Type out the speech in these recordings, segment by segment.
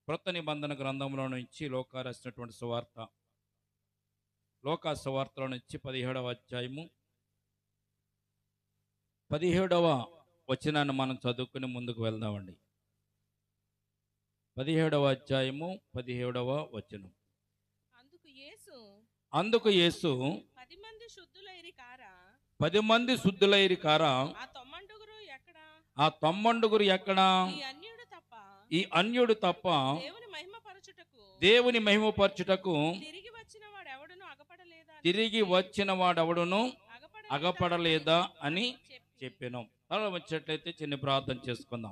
క్రొత్త నిబంధన గ్రంథంలో నుంచి లోకా రాసినటువంటి సువార్త లోకా సువార్తలో నుంచి పదిహేడవ అధ్యాయము పదిహేడవ వచనాన్ని మనం చదువుకుని ముందుకు వెళ్దామండి పదిహేడవ అధ్యాయము పదిహేడవ వచనం అందుకు యేసు అందుకు యేసు పది మంది శుద్ధులైరి కారా పది మంది శుద్ధులైరి కారా ఆ తొమ్మండుగురు ఎక్కడ ఆ తొమ్మండుగురు ఎక్కడ ఈ అన్యుడు తప్ప ఈ అన్యుడు తప్ప దేవుని మహిమపరచుటకు దేవుని మహిమపరచుటకు తిరిగి వచ్చిన వాడు ఎవడును అగపడలేదా అని తిరిగి వచ్చిన వాడెవడును అగపడలేదా అగపడలేదా అని చెప్పి చెప్పాను అలా వచ్చినట్లయితే చిన్న ప్రార్థన చేసుకుందాం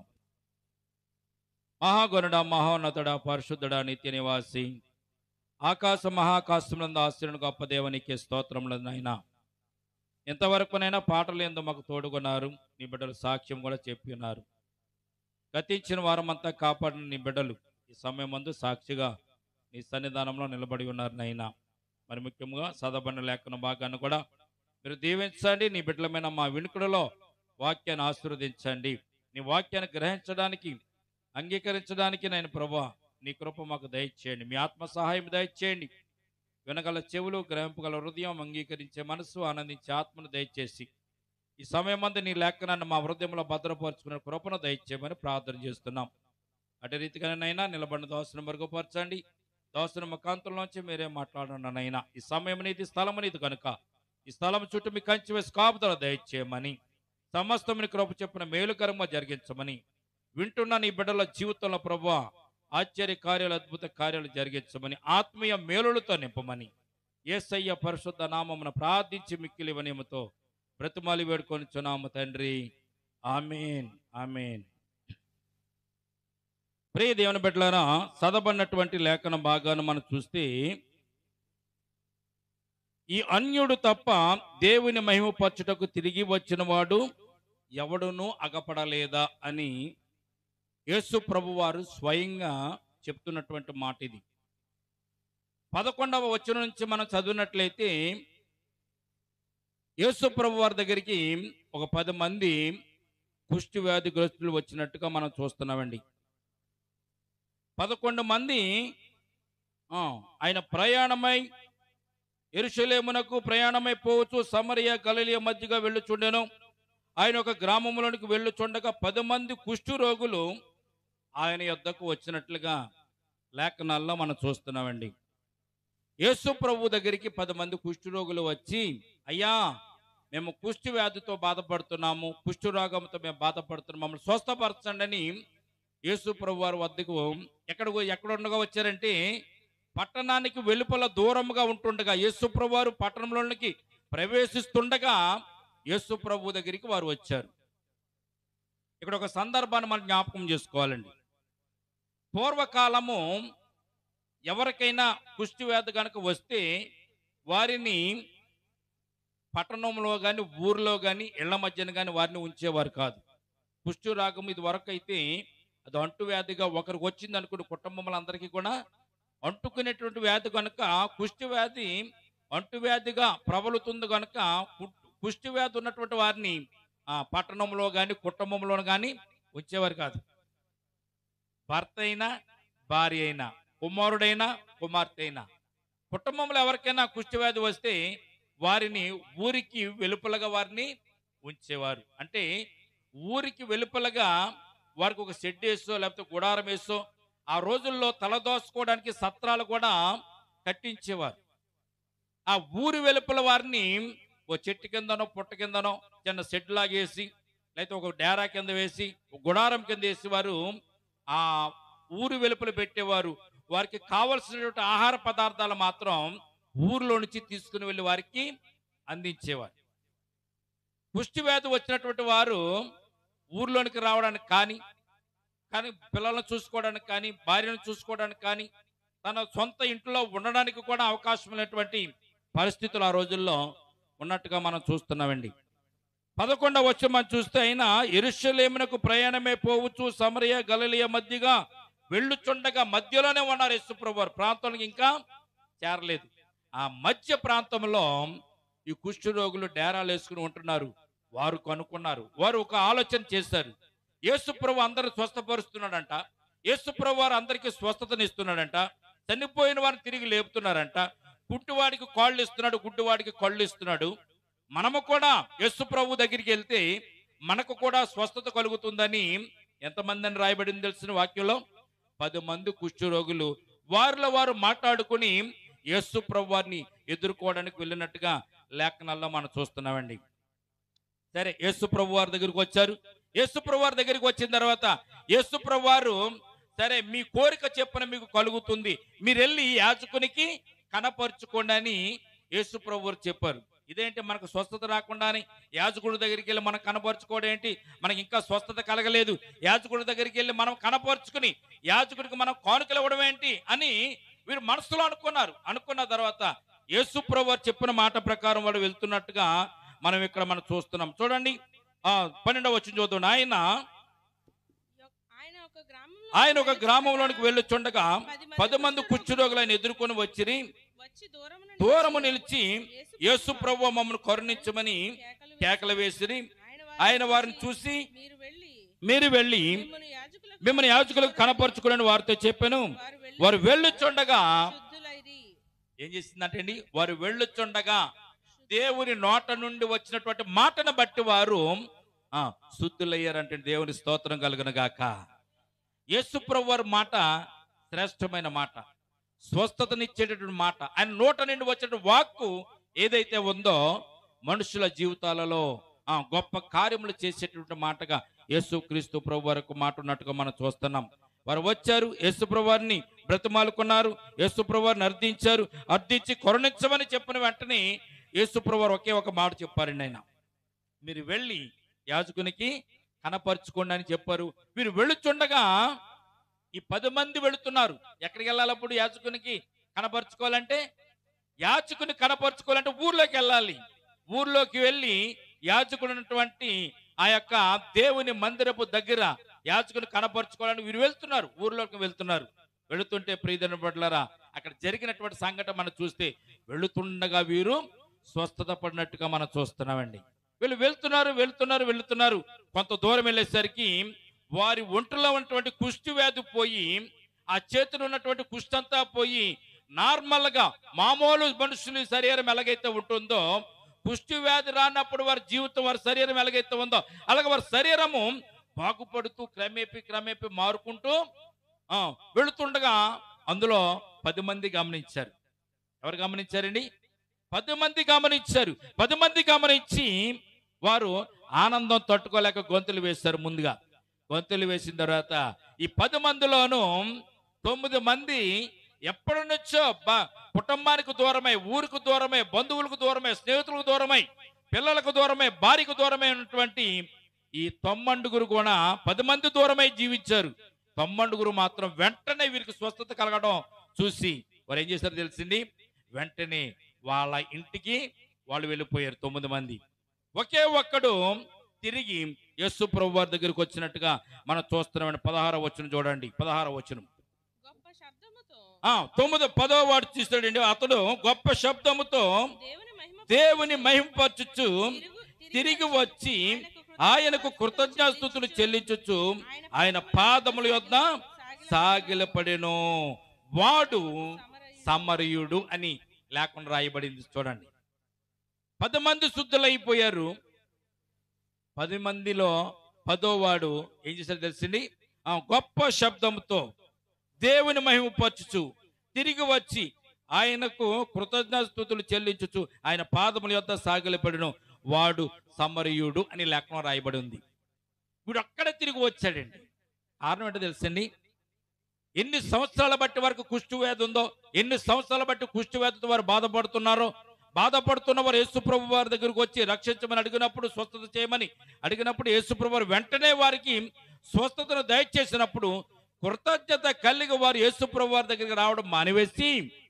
మహాగణుడ మహోన్నతుడ పరిశుద్ధుడ నిత్య నివాసి ఆకాశ మహాకాశములందు ఆశ్రయుని గొప్ప దేవునికి స్తోత్రములు నాయన ఇంతవరకునైనా పాటలు ఎందు మాకు తోడుకున్నారు నీ బిడ్డలు సాక్ష్యం కూడా చెప్పి ఉన్నారు గతించిన వారమంతా కాపాడిన నీ బిడ్డలు ఈ సమయం ముందు సాక్షిగా నీ సన్నిధానంలో నిలబడి ఉన్నారు నైనా మరి ముఖ్యంగా సదబన్న లేఖన భాగాన్ని కూడా మీరు దీవించండి నీ బిడ్డలమైన మా వినుకుడులో వాక్యాన్ని ఆశీర్వదించండి నీ వాక్యాన్ని గ్రహించడానికి అంగీకరించడానికి నేను ప్రభా నీ కృప మాకు దయచేయండి మీ ఆత్మ సహాయం దయచేయండి వినగల చెవులు గ్రహింపగల హృదయం అంగీకరించే మనసు ఆనందించే ఆత్మను దయచేసి ఈ సమయం అందు నీ లేఖనాన్ని మా హృదయంలో భద్రపరుచుకునే కృపను దయచేయమని ప్రార్థన చేస్తున్నాం అటు రీతిగానైనా నిలబడిన దోసను మెరుగుపరచండి దోసన ముఖాంతంలోంచి మీరే మాట్లాడండి నైనా ఈ సమయం నీది స్థలము నీది కనుక ఈ స్థలం చుట్టూ మీ కంచి వేసి కాపుదల దయచేయమని సమస్తముని కృప చెప్పిన మేలుకరంగా జరిగించమని వింటున్న నీ బిడ్డల జీవితంలో ప్రభు ఆశ్చర్య కార్యాలు అద్భుత కార్యాలు జరిగించమని ఆత్మీయ మేలులతో నింపమని ఏసయ్య పరిశుద్ధ నామమున ప్రార్థించి మిక్కిలి వనేమతో బ్రతిమాలి వేడుకొని చున్నాము తండ్రి ఆమెన్ ఆమెన్ ప్రియ దేవుని బిడ్డలారా చదవబడినటువంటి లేఖన భాగాన్ని మనం చూస్తే ఈ అన్యుడు తప్ప దేవుని మహిమపరచుటకు తిరిగి వచ్చినవాడు ఎవడునూ అగపడలేదా అని యేసు ప్రభువారు స్వయంగా చెప్తున్నటువంటి మాట ఇది పదకొండవ వచనం నుంచి మనం చదివినట్లయితే యేసు ప్రభు వారి దగ్గరికి ఒక పది మంది కుష్టి వ్యాధిగ్రస్తులు వచ్చినట్టుగా మనం చూస్తున్నామండి పదకొండు మంది ఆ, ఆయన ప్రయాణమై ఎరుషలేమునకు ప్రయాణమై పోవచ్చు సమరయ గలిలియ మధ్యగా వెళ్ళుచుండెను ఆయన ఒక గ్రామంలోనికి వెళ్ళుచుండగా పది మంది కుష్టు రోగులు ఆయన యొద్దకు వచ్చినట్లుగా లేఖనాల్లో మనం చూస్తున్నామండి యేసు ప్రభు దగ్గరికి పది మంది కుష్టు రోగులు వచ్చి అయ్యా మేము కుష్టి వ్యాధితో బాధపడుతున్నాము కుష్టు రోగంతో మేము బాధపడుతున్నాము మమ్మల్ని స్వస్థపరచండి అని యేసు ప్రభు వారి వద్దకు ఎక్కడ ఎక్కడ ఉండగా వచ్చారంటే పట్టణానికి వెలుపల దూరంగా ఉంటుండగా యేసు ప్రభు వారు పట్టణంలోనికి ప్రవేశిస్తుండగా యేసు ప్రభు దగ్గరికి వారు వచ్చారు ఇక్కడ ఒక సందర్భాన్ని మనం జ్ఞాపకం చేసుకోవాలండి పూర్వకాలము ఎవరికైనా కుష్టి వ్యాధి కనుక వస్తే వారిని పట్టణంలో కానీ ఊర్లో కానీ ఇళ్ల మధ్యన కానీ వారిని ఉంచేవారు కాదు కుష్టి రాగం ఇది వరకు అయితే అది అంటువ్యాధిగా ఒకరికి వచ్చింది అనుకున్న కుటుంబములందరికీ కూడా అంటుకునేటువంటి వ్యాధి కనుక కుష్టి వ్యాధి అంటువ్యాధిగా ప్రబలుతుంది కనుక కు- కుష్టి వ్యాధి ఉన్నటువంటి వారిని ఆ పట్టణంలో కానీ కుటుంబంలో కానీ ఉంచేవారు కాదు భర్త అయినా భార్య అయినా కుమారుడైనా కుమార్తె అయినా కుటుంబంలో ఎవరికైనా కుష్టి వ్యాధి వస్తే వారిని ఊరికి వెలుపలగా వారిని ఉంచేవారు అంటే ఊరికి వెలుపలగా వారికి ఒక షెడ్ వేసో లేకపోతే గుడారం వేసో ఆ రోజుల్లో తలదోసుకోవడానికి సత్రాలు కూడా కట్టించేవారు ఆ ఊరి వెలుపల వారిని ఓ చెట్టు కిందనో పుట్ట కిందనో చిన్న షెడ్ లాగేసి లేకపోతే ఒక డేరా కింద వేసి ఒక గుడారం కింద వేసి వారు ఆ ఊరు వెలుపల పెట్టేవారు వారికి కావలసినటువంటి ఆహార పదార్థాలు మాత్రం ఊరిలో నుంచి తీసుకుని వెళ్ళి వారికి అందించేవారు కుష్టి వ్యాధి వచ్చినటువంటి వారు ఊర్లోనికి రావడానికి కానీ కానీ పిల్లలను చూసుకోవడానికి కానీ భార్యను చూసుకోవడానికి కానీ తన సొంత ఇంట్లో ఉండడానికి కూడా అవకాశం లేనటువంటి పరిస్థితులు ఆ రోజుల్లో ఉన్నట్టుగా మనం చూస్తున్నామండి పదకొండవ వచ్చి మనం చూస్తే అయినా ఎరుషలేమునకు ప్రయాణమే పోవచ్చు సమరయ గలలియ మధ్యగా వెళ్ళుచుండగా మధ్యలోనే ఉన్నారు యశుప్రభు వారు ప్రాంతానికి ఇంకా చేరలేదు ఆ మధ్య ప్రాంతంలో ఈ కుష్ఠ రోగులు డేరాలు వేసుకుని ఉంటున్నారు వారు కనుక్కున్నారు వారు ఒక ఆలోచన చేశారు యేసుప్రభు అందరూ స్వస్థపరుస్తున్నాడంట యేసుప్రభు వారు అందరికీ స్వస్థతనిస్తున్నాడంట చనిపోయిన వారిని తిరిగి లేపుతున్నారంట పుట్టివాడికి కాళ్ళు ఇస్తున్నాడు గుడ్డివాడికి కళ్ళు ఇస్తున్నాడు మనము కూడా యేసు ప్రభు దగ్గరికి వెళ్తే మనకు కూడా స్వస్థత కలుగుతుందని ఎంతమంది అని రాయబడింది తెలిసిన వాక్యంలో పది మంది కుష్ఠరోగులు వారిలో వారు మాట్లాడుకుని యేసు ప్రభు వారిని ఎదుర్కోవడానికి వెళ్ళినట్టుగా లేఖనాల్లో మనం చూస్తున్నామండి సరే యేసు ప్రభు వారి దగ్గరికి వచ్చారు యేసు ప్రభు వారి దగ్గరికి వచ్చిన తర్వాత యేసు ప్రభు వారు సరే మీ కోరిక చెప్పున మీకు కలుగుతుంది మీరు వెళ్ళి యాజకునికి కనపరుచుకోండి అని యేసు ప్రభు వారు చెప్పారు ఇదేంటి మనకు స్వస్థత రాకుండా అని యాజకుడి దగ్గరికి వెళ్ళి మనం కనపరుచుకోవడం ఏంటి మనకి ఇంకా స్వస్థత కలగలేదు యాజకుడి దగ్గరికి వెళ్ళి మనం కనపరుచుకుని యాజకుడికి మనం కానుకలు ఇవ్వడం ఏంటి అని వీరు మనసులో అనుకున్నారు అనుకున్న తర్వాత యేసు ప్రభు వారు చెప్పిన మాట ప్రకారం వాడు వెళ్తున్నట్టుగా మనం ఇక్కడ మనం చూస్తున్నాం చూడండి ఆ పన్నెండవ వచ్చిన చూద్దాం ఆయన యొక్- ఆయన ఒక గ్రామంలో ఆయన ఒక గ్రామంలోనికి వెళ్ళొచ్చుండగా పది మంది కుష్ఠరోగులు ఆయన ఎదుర్కొని వచ్చిరి వచ్చి దూరమున దూరము నిలిచి నిలిచి యేసు ప్రభు మమ్మల్ని కరుణించమని కేకలు కేకలు వేసిరి ఆయన ఆయన వారిని చూసి మీరు వెళ్ళి మీరు వెళ్ళి మిమ్మల్ని యాజకులకు మిమ్మల్ని యాజకులకు కనపరుచుకోవడానికి వారితో చెప్పాను వారు వెళ్ళి వారు వెళ్ళుచుండగా శుద్ధులైరి ఏం చేసిందంటే అండి వారు వెళ్ళుచుండగా దేవుని నోట నుండి వచ్చినటువంటి మాటను బట్టి వారు ఆ శుద్ధులయ్యారంటే దేవుని స్తోత్రం కలుగును గాక యేసుప్రభు వారి మాట శ్రేష్టమైన మాట స్వస్థతనిచ్చేటటువంటి మాట ఆయన నోట నుండి వచ్చేటువంటి వాక్కు ఏదైతే ఉందో మనుషుల జీవితాలలో ఆ గొప్ప కార్యములు చేసేటటువంటి మాటగా యేసుక్రీస్తు ప్రభు వరకు మాట ఉన్నట్టుగా మనం చూస్తున్నాం వారు వచ్చారు యేసు ప్రభు వారిని బ్రతిమాలుకున్నారు యేసు ప్రభు వారిని అర్థించారు అర్థించి కరుణించమని చెప్పిన వెంటనే యేసు ప్రభు వారు ఒకే ఒక మాట చెప్పారండి ఆయన మీరు వెళ్ళి యాజకునికి కనపరుచుకోండి అని చెప్పారు వీరు వెళ్ళుచుండగా ఈ పది మంది వెళుతున్నారు ఎక్కడికి వెళ్ళాలి అప్పుడు యాజకునికి కనపరుచుకోవాలంటే యాజకుని కనపరుచుకోవాలంటే ఊర్లోకి వెళ్ళాలి ఊర్లోకి వెళ్ళి యాజకుడు ఉన్నటువంటి ఆ యొక్క దేవుని మందిరపు దగ్గర యాజకుని కనపరుచుకోవాలని వీరు వెళ్తున్నారు ఊర్లోకి వెళ్తున్నారు వెళుతుంటే ప్రియదన పడ్లరా అక్కడ జరిగినటువంటి సంఘటన మనం చూస్తే వెళుతుండగా వీరు స్వస్థత పడినట్టుగా మనం చూస్తున్నామండి వీళ్ళు వెళ్తున్నారు వెళ్తున్నారు వెళ్తున్నారు కొంత దూరం వెళ్ళేసరికి వారి ఒంటిలో ఉన్నటువంటి కుష్టి వ్యాధి పోయి ఆ చేతిలో ఉన్నటువంటి కుష్టి అంతా పోయి నార్మల్ గా మామూలు మనుషుల శరీరం ఎలాగైతే ఉంటుందో కుష్టి వ్యాధి రానప్పుడు వారి జీవితం వారి శరీరం ఎలాగైతే ఉందో అలాగే వారి శరీరము బాగుపడుతూ క్రమేపీ క్రమేపీ మారుకుంటూ ఆ, వెళుతుండగా అందులో పది మంది గమనించారు ఎవరు గమనించారండి పది మంది గమనించారు పది మంది గమనించి వారు ఆనందం తట్టుకోలేక గొంతులు వేశారు ముందుగా గొంతులు వేసిన తర్వాత ఈ పది మందిలోనూ తొమ్మిది మంది ఎప్పటి నుంచో బ- కుటుంబానికి దూరమై ఊరికి దూరమై బంధువులకు దూరమై స్నేహితులకు దూరమై పిల్లలకు దూరమై భార్యకు దూరమై ఉన్నటువంటి ఈ తొమ్మండుగురు కూడా పది మంది దూరమై జీవించారు తొమ్మండుగురు మాత్రం వెంటనే వీరికి స్వస్థత కలగడం చూసి వారు ఏం చేశారు తెలిసింది వెంటనే వాళ్ళ ఇంటికి వాళ్ళు వెళ్ళిపోయారు తొమ్మిది మంది ఒకే ఒక్కడు తిరిగి యేసు ప్రభు వారి దగ్గరికి వచ్చినట్టుగా మనం చూస్తున్నామండి పదహార వచ్చిన చూడండి పదహార వచ్చిన గొప్ప శబ్దముతో తొమ్మిది పదో వాడు చూస్తాడండి అతడు గొప్ప శబ్దముతో దేవుని మహిమ దేవుని మహింపరచుచు తిరుగు- తిరిగి వచ్చి ఆయనకు ఆయనకు కృతజ్ఞాస్తుతులు చెల్లించుచు ఆయన పాదముల యొద్ద సాగిలపడెను వాడు సమరయుడు అని లేకుండా రాయబడింది చూడండి పది మంది శుద్ధులైపోయారు పది మందిలో పదో వాడు ఏం చేశారు తెలిసింది ఆ గొప్ప శబ్దంతో దేవుని మహిమ పరచుచు తిరిగి వచ్చి ఆయనకు కృతజ్ఞాస్తుతులు చెల్లించుచు ఆయన పాదముల యొద్ద సాగిలపడను వాడు సమరయుడు అని లేఖనం రాయబడి ఉంది వీడు అక్కడ తిరిగి వచ్చాడండి కారణం ఏంటో తెలుసండి ఎన్ని సంవత్సరాల బట్టి వరకు కుష్టి వ్యాధి ఉందో ఎన్ని సంవత్సరాల బట్టి కుష్టి వ్యాధితో వారు బాధపడుతున్నారో బాధపడుతున్న వారు యేసుప్రభు వారి దగ్గరకు వచ్చి రక్షించమని అడిగినప్పుడు స్వస్థత చేయమని అడిగినప్పుడు యేసుప్రభు వారు వెంటనే వారికి స్వస్థతను దయచేసినప్పుడు కృతజ్ఞత కలిగి వారు యేసుప్రభు వారి దగ్గరికి రావడం మానివేసి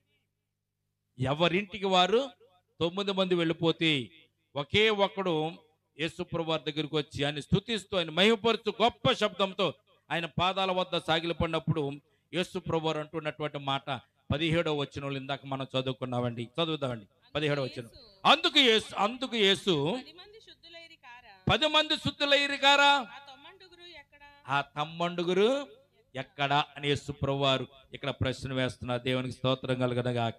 ఎవరింటికి వారు తొమ్మిది మంది వెళ్ళిపోతే ఒకే ఒక్కడు యేసుప్రభు వారి దగ్గరికి వచ్చి ఆయన స్థుతిస్తూ ఆయన మహిమపరుస్తూ గొప్ప శబ్దంతో ఆయన పాదాల వద్ద సాగిలపడినప్పుడు యేసుప్రభు వారు అంటున్నటువంటి మాట పదిహేడవ వచ్చిన ఇందాక మనం చదువుకున్నామండి చదువుదామండి పదిహేడవ వచ్చిన అందుకు యేసు అందుకు యేసు పది మంది శుద్ధులైరి కారా పది మంది శుద్ధులయ్యారు గారా ఆ తొమ్మండుగురు ఎక్కడ ఆ తమ్మండుగురు ఎక్కడ అని యేసు ప్రభువారు ఇక్కడ ప్రశ్న వేస్తున్నారు దేవునికి స్తోత్రం కలగనగాక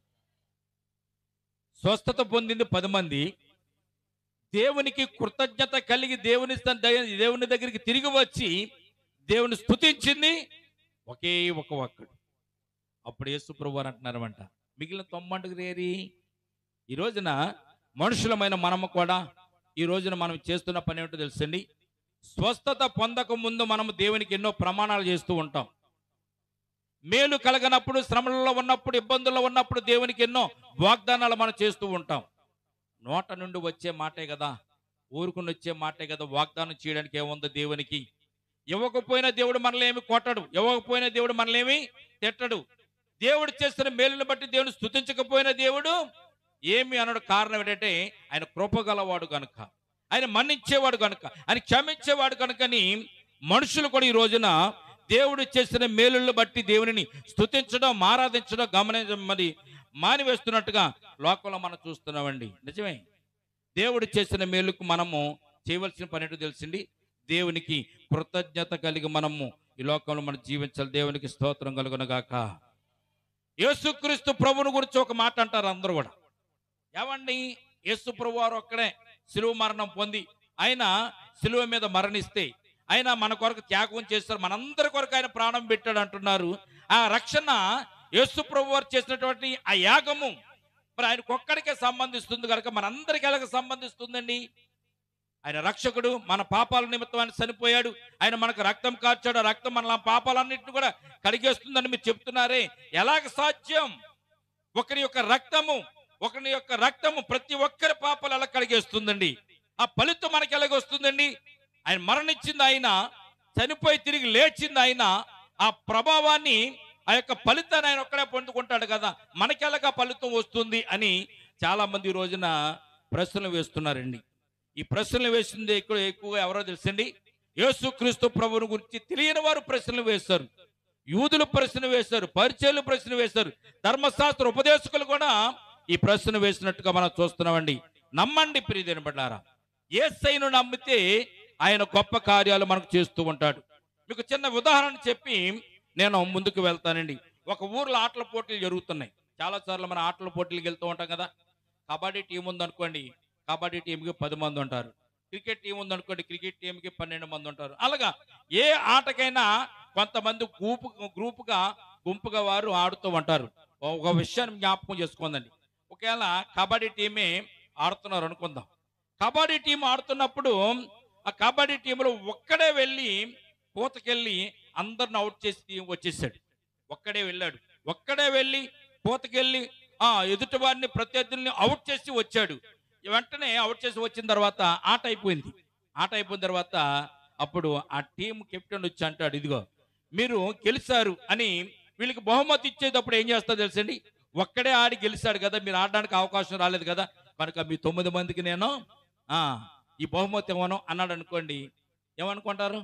స్వస్థత పొందింది పది మంది దేవునికి కృతజ్ఞత కలిగి దేవుని స్థ- దయ- దేవుని దగ్గరికి తిరిగి వచ్చి దేవుని స్తుతించింది ఒకే ఒక ఒక్కడు అప్పుడు యేసు ప్రభు అంటున్నారమంట మిగిలిన తొమ్మండుగురు ఏరి ఈ రోజున మనుషులమైన మనము కూడా ఈ రోజున మనం చేస్తున్న పని ఏమిటో తెలుసండి స్వస్థత పొందక ముందు మనము దేవునికి ఎన్నో ప్రమాణాలు చేస్తూ ఉంటాం మేలు కలగనప్పుడు శ్రమలలో ఉన్నప్పుడు ఇబ్బందుల్లో ఉన్నప్పుడు దేవునికి ఎన్నో వాగ్దానాలు మనం చేస్తూ ఉంటాం నోట నుండి వచ్చే మాటే కదా ఊరుకుని వచ్చే మాటే కదా వాగ్దానం చేయడానికి ఏముంది దేవునికి ఇవ్వకపోయినా దేవుడు మనలేమి కొట్టడు ఇవ్వకపోయినా దేవుడు మనలేమి తిట్టడు దేవుడు చేస్తున్న మేలుని బట్టి దేవుని స్తుతించకపోయిన దేవుడు ఏమి అనడు కారణం ఏంటంటే ఆయన కృపగలవాడు కనుక ఆయన మన్నించేవాడు కనుక ఆయన క్షమించేవాడు కనుకని మనుషులు కూడా ఈ రోజున దేవుడు చేసిన మేలులను బట్టి దేవునిని స్తుతించడం ఆరాధించడం గమనించడం మరి మానివేస్తున్నట్టుగా లోకంలో మనం చూస్తున్నామండి నిజమే దేవుడు చేసిన మేలుకు మనము చేయవలసిన పని ఏంటో తెలిసింది దేవునికి కృతజ్ఞత కలిగి మనము ఈ లోకంలో మనం జీవించాలి దేవునికి స్తోత్రం కలుగునగాక యేసుక్రీస్తు ప్రభుని గురించి ఒక మాట అంటారు అందరూ కూడా ఏమండి యేసు ప్రభు వారు ఒక్కడే సిలువ మరణం పొంది ఆయన సిలువ మీద మరణిస్తే ఆయన మన కొరకు త్యాగం చేస్తారు మనందరి కొరకు ఆయన ప్రాణం పెట్టాడు అంటున్నారు ఆ రక్షణ యేసు ప్రభు వారు చేసినటువంటి ఆ యాగము మరి ఆయనకు ఒక్కడికే సంబంధిస్తుంది కనుక మనందరికి ఎలాగ సంబంధిస్తుందండి ఆయన రక్షకుడు మన పాపాల నిమిత్తం ఆయన చనిపోయాడు ఆయన మనకు రక్తం కార్చాడు ఆ రక్తం మన పాపాలన్నింటిని కూడా కడిగేస్తుందని మీరు చెప్తున్నారే ఎలాగ సాధ్యం ఒకరి యొక్క రక్తము ఒకరి యొక్క రక్తము ప్రతి ఒక్కరి పాపాలు ఎలా కడిగేస్తుందండి ఆ ఫలితం మనకి ఎలాగ వస్తుందండి ఆయన మరణించింది ఆయన చనిపోయి తిరిగి లేచింది ఆయన ఆ ప్రభావాన్ని ఆ యొక్క ఫలితాన్ని ఆయన ఒక్కడే పొందుకుంటాడు కదా మనకి ఎలాగ ఫలితం వస్తుంది అని చాలా మంది ఈ రోజున ప్రశ్నలు వేస్తున్నారండి ఈ ప్రశ్నలు వేసింది ఎక్కువ ఎక్కువగా ఎవరో తెలుసండి యేసుక్రీస్తు ప్రభువుని గురించి తెలియని వారు ప్రశ్నలు వేస్తారు యూదులు ప్రశ్న వేశారు పరిచయలు ప్రశ్న వేశారు ధర్మశాస్త్ర ఉపదేశకులు కూడా ఈ ప్రశ్న వేసినట్టుగా మనం చూస్తున్నామండి నమ్మండి ప్రియదేని పడ్డారా ఏసైను నమ్మితే ఆయన గొప్ప కార్యాలు మనకు చేస్తూ ఉంటాడు మీకు చిన్న ఉదాహరణ చెప్పి నేను ముందుకు వెళ్తానండి ఒక ఊర్లో ఆటల పోటీలు జరుగుతున్నాయి చాలా సార్లు మన ఆటల పోటీలకు వెళ్తూ ఉంటాం కదా కబడ్డీ టీం ఉందనుకోండి కబడ్డీ టీంకి పది మంది ఉంటారు క్రికెట్ టీం ఉందనుకోండి క్రికెట్ టీంకి పన్నెండు మంది ఉంటారు అలాగా ఏ ఆటకైనా కొంతమంది గ్రూపు గ్రూపుగా గుంపుగా వారు ఆడుతూ ఉంటారు ఒక విషయాన్ని జ్ఞాపకం చేసుకోండి ఒకవేళ కబడ్డీ టీమే ఆడుతున్నారు అనుకుందాం కబడ్డీ టీం ఆడుతున్నప్పుడు ఆ కబడ్డీ టీంలో ఒక్కడే వెళ్ళి పూతకెళ్ళి అందరిని అవుట్ చేసి వచ్చేసాడు ఒక్కడే వెళ్ళాడు ఒక్కడే వెళ్ళి పూతకెళ్ళి ఆ ఎదుటి వారిని ప్రత్యర్థుల్ని అవుట్ చేసి వచ్చాడు వెంటనే అవుట్ చేసి వచ్చిన తర్వాత ఆట అయిపోయింది ఆట అయిపోయిన తర్వాత అప్పుడు ఆ టీం కెప్టెన్ వచ్చి అంటాడు ఇదిగో మీరు గెలిచారు అని వీళ్ళకి బహుమతి ఇచ్చేటప్పుడు ఏం చేస్తా తెలుసండి ఒక్కడే ఆడి గెలిచాడు కదా మీరు ఆడడానికి అవకాశం రాలేదు కదా కనుక మీ తొమ్మిది మందికి నేను ఆ ఈ బహుమతి ఇవ్వను అన్నాడు అనుకోండి ఏమనుకుంటారు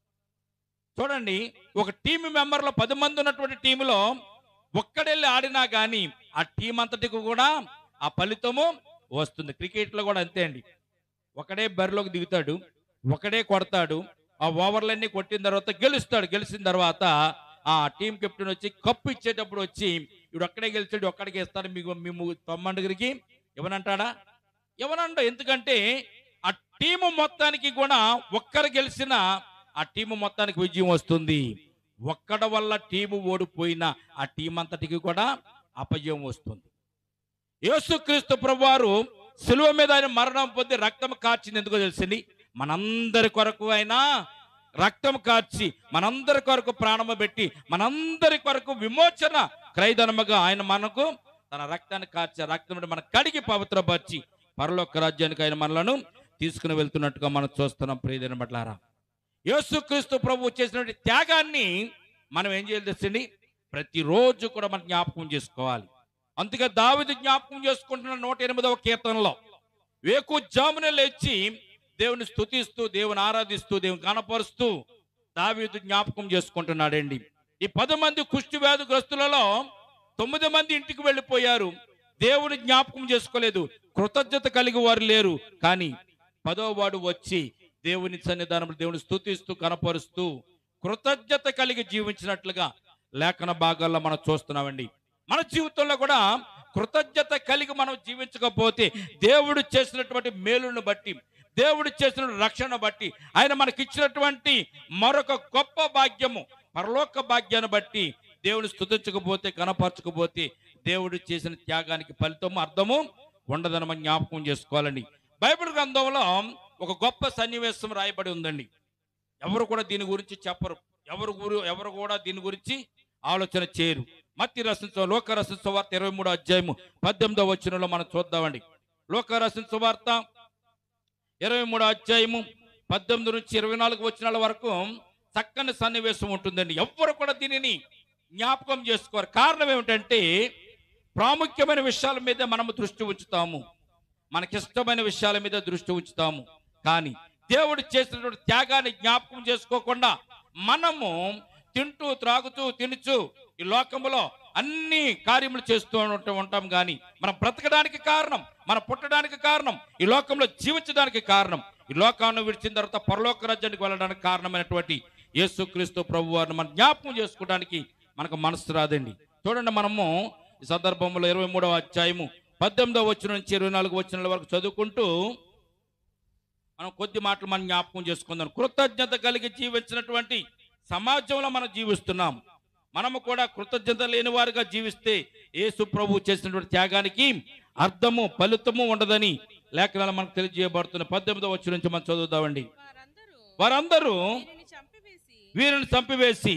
చూడండి ఒక టీం మెంబర్లో పది మంది ఉన్నటువంటి టీంలో ఒక్కడెళ్ళి ఆడినా కానీ ఆ టీం అంతటికి కూడా ఆ ఫలితము వస్తుంది క్రికెట్లో కూడా అంతే అండి ఒకడే బరిలోకి దిగుతాడు ఒకడే కొడతాడు ఆ ఓవర్లన్నీ కొట్టిన తర్వాత గెలుస్తాడు గెలిచిన తర్వాత ఆ టీం కెప్టెన్ వచ్చి కప్పు ఇచ్చేటప్పుడు వచ్చి ఇప్పుడు ఒక్కడే గెలిచాడు ఒక్కడికి ఇస్తాడు మీకు మేము తొమ్మండుగురికి ఇవ్వనంటాడా ఇవ్వనంట ఎందుకంటే ఆ టీము మొత్తానికి కూడా ఒక్కరు గెలిచిన ఆ టీము మొత్తానికి విజయం వస్తుంది ఒక్కడ వల్ల టీము ఓడిపోయిన ఆ టీం అంతటికి కూడా అపజయం వస్తుంది యేసుక్రీస్తు ప్రభువారు సులువ మీద ఆయన మరణం పొంది రక్తం కార్చింది ఎందుకో తెలిసింది మనందరి కొరకు ఆయన రక్తం కార్చి మనందరి కొరకు ప్రాణము పెట్టి మనందరి కొరకు విమోచన క్రైదనముగా ఆయన మనకు తన రక్తాన్ని కార్చి ఆ రక్తం మన కడిగి పవిత్రపరిచి పరలోక రాజ్యానికి ఆయన మనలను తీసుకుని వెళ్తున్నట్టుగా మనం చూస్తున్నాం ప్రియదైన బట్లారా యేసుక్రీస్తు ప్రభు చేసినటువంటి త్యాగాన్ని మనం ఏం చేయాలి తెలుసండి ప్రతిరోజు కూడా మనం జ్ఞాపకం చేసుకోవాలి అందుకే దావిది జ్ఞాపకం చేసుకుంటున్న నూట ఎనిమిదవ కీర్తనలో వేకు జామున లేచి దేవుని స్తుతిస్తూ దేవుని ఆరాధిస్తూ దేవుని కనపరుస్తూ దావీదు జ్ఞాపకం చేసుకుంటున్నాడండి ఈ పది మంది కుష్టి వ్యాధిగ్రస్తులలో తొమ్మిది మంది ఇంటికి వెళ్ళిపోయారు దేవుని జ్ఞాపకం చేసుకోలేదు కృతజ్ఞత కలిగి వారు లేరు కానీ పదో వాడు వచ్చి దేవుని సన్నిధానంలో దేవుని స్తుతిస్తూ కనపరుస్తూ కృతజ్ఞత కలిగి జీవించినట్లుగా లేఖన భాగాల్లో మనం చూస్తున్నామండి మన జీవితంలో కూడా కృతజ్ఞత కలిగి మనం జీవించకపోతే దేవుడు చేసినటువంటి మేలును బట్టి దేవుడు చేసిన రక్షణ బట్టి ఆయన మనకి ఇచ్చినటువంటి మరొక గొప్ప భాగ్యము పరలోక భాగ్యాన్ని బట్టి దేవుని స్తుతించకపోతే కనపరచకపోతే దేవుడు చేసిన త్యాగానికి ఫలితము అర్థము ఉండదని మనం జ్ఞాపకం చేసుకోవాలండి బైబిల్ గ్రంథంలో ఒక గొప్ప సన్నివేశం రాయబడి ఉందండి ఎవరు కూడా దీని గురించి చెప్పరు ఎవరు గురు ఎవరు కూడా దీని గురించి ఆలోచన చేయరు మత్తి రసించ లోక రసించ వార్త ఇరవై మూడో అధ్యాయము పద్దెనిమిదో వచ్చినలో మనం చూద్దామండి లోక రసించ వార్త ఇరవై మూడో అధ్యాయము పద్దెనిమిది నుంచి ఇరవై నాలుగు వచ్చినాల వరకు చక్కని సన్నివేశం ఉంటుందండి ఎవ్వరు కూడా దీనిని జ్ఞాపకం చేసుకోరు కారణం ఏమిటంటే ప్రాముఖ్యమైన విషయాల మీద మనము దృష్టి ఉంచుతాము మనకిష్టమైన విషయాల మీద దృష్టి ఉంచుతాము కానీ దేవుడు చేసినటువంటి త్యాగాన్ని జ్ఞాపకం చేసుకోకుండా మనము తింటూ త్రాగుతూ తినుచు ఈ లోకములో అన్ని కార్యములు చేస్తూ ఉంట- ఉంటాం కానీ మనం బ్రతకడానికి కారణం మనం పుట్టడానికి కారణం ఈ లోకంలో జీవించడానికి కారణం ఈ లోకాన్ని విడిచిన తర్వాత పరలోక రాజ్యానికి వెళ్ళడానికి కారణమైనటువంటి యేసుక్రీస్తు ప్రభు వారిని మనం జ్ఞాపకం చేసుకోవడానికి మనకు మనసు రాదండి చూడండి మనము ఈ సందర్భంలో ఇరవై మూడవ అధ్యాయము పద్దెనిమిదవ వచ్చిన నుంచి ఇరవై నాలుగు వచ్చిన వరకు చదువుకుంటూ మనం కొద్ది మాటలు మనం జ్ఞాపకం చేసుకుందాం కృతజ్ఞత కలిగి జీవించినటువంటి సమాజంలో మనం జీవిస్తున్నాం మనము కూడా కృతజ్ఞత లేని వారుగా జీవిస్తే యేసు ప్రభు చేసినటువంటి త్యాగానికి అర్థము ఫలితము ఉండదని లేఖనాలు మనకు తెలియజేయబడుతున్న పద్దెనిమిదవ వచ్చి నుంచి మనం చదువుదామండి వారందరూ వారందరూ వీరిని చంపివేసి వీరిని చంపివేసి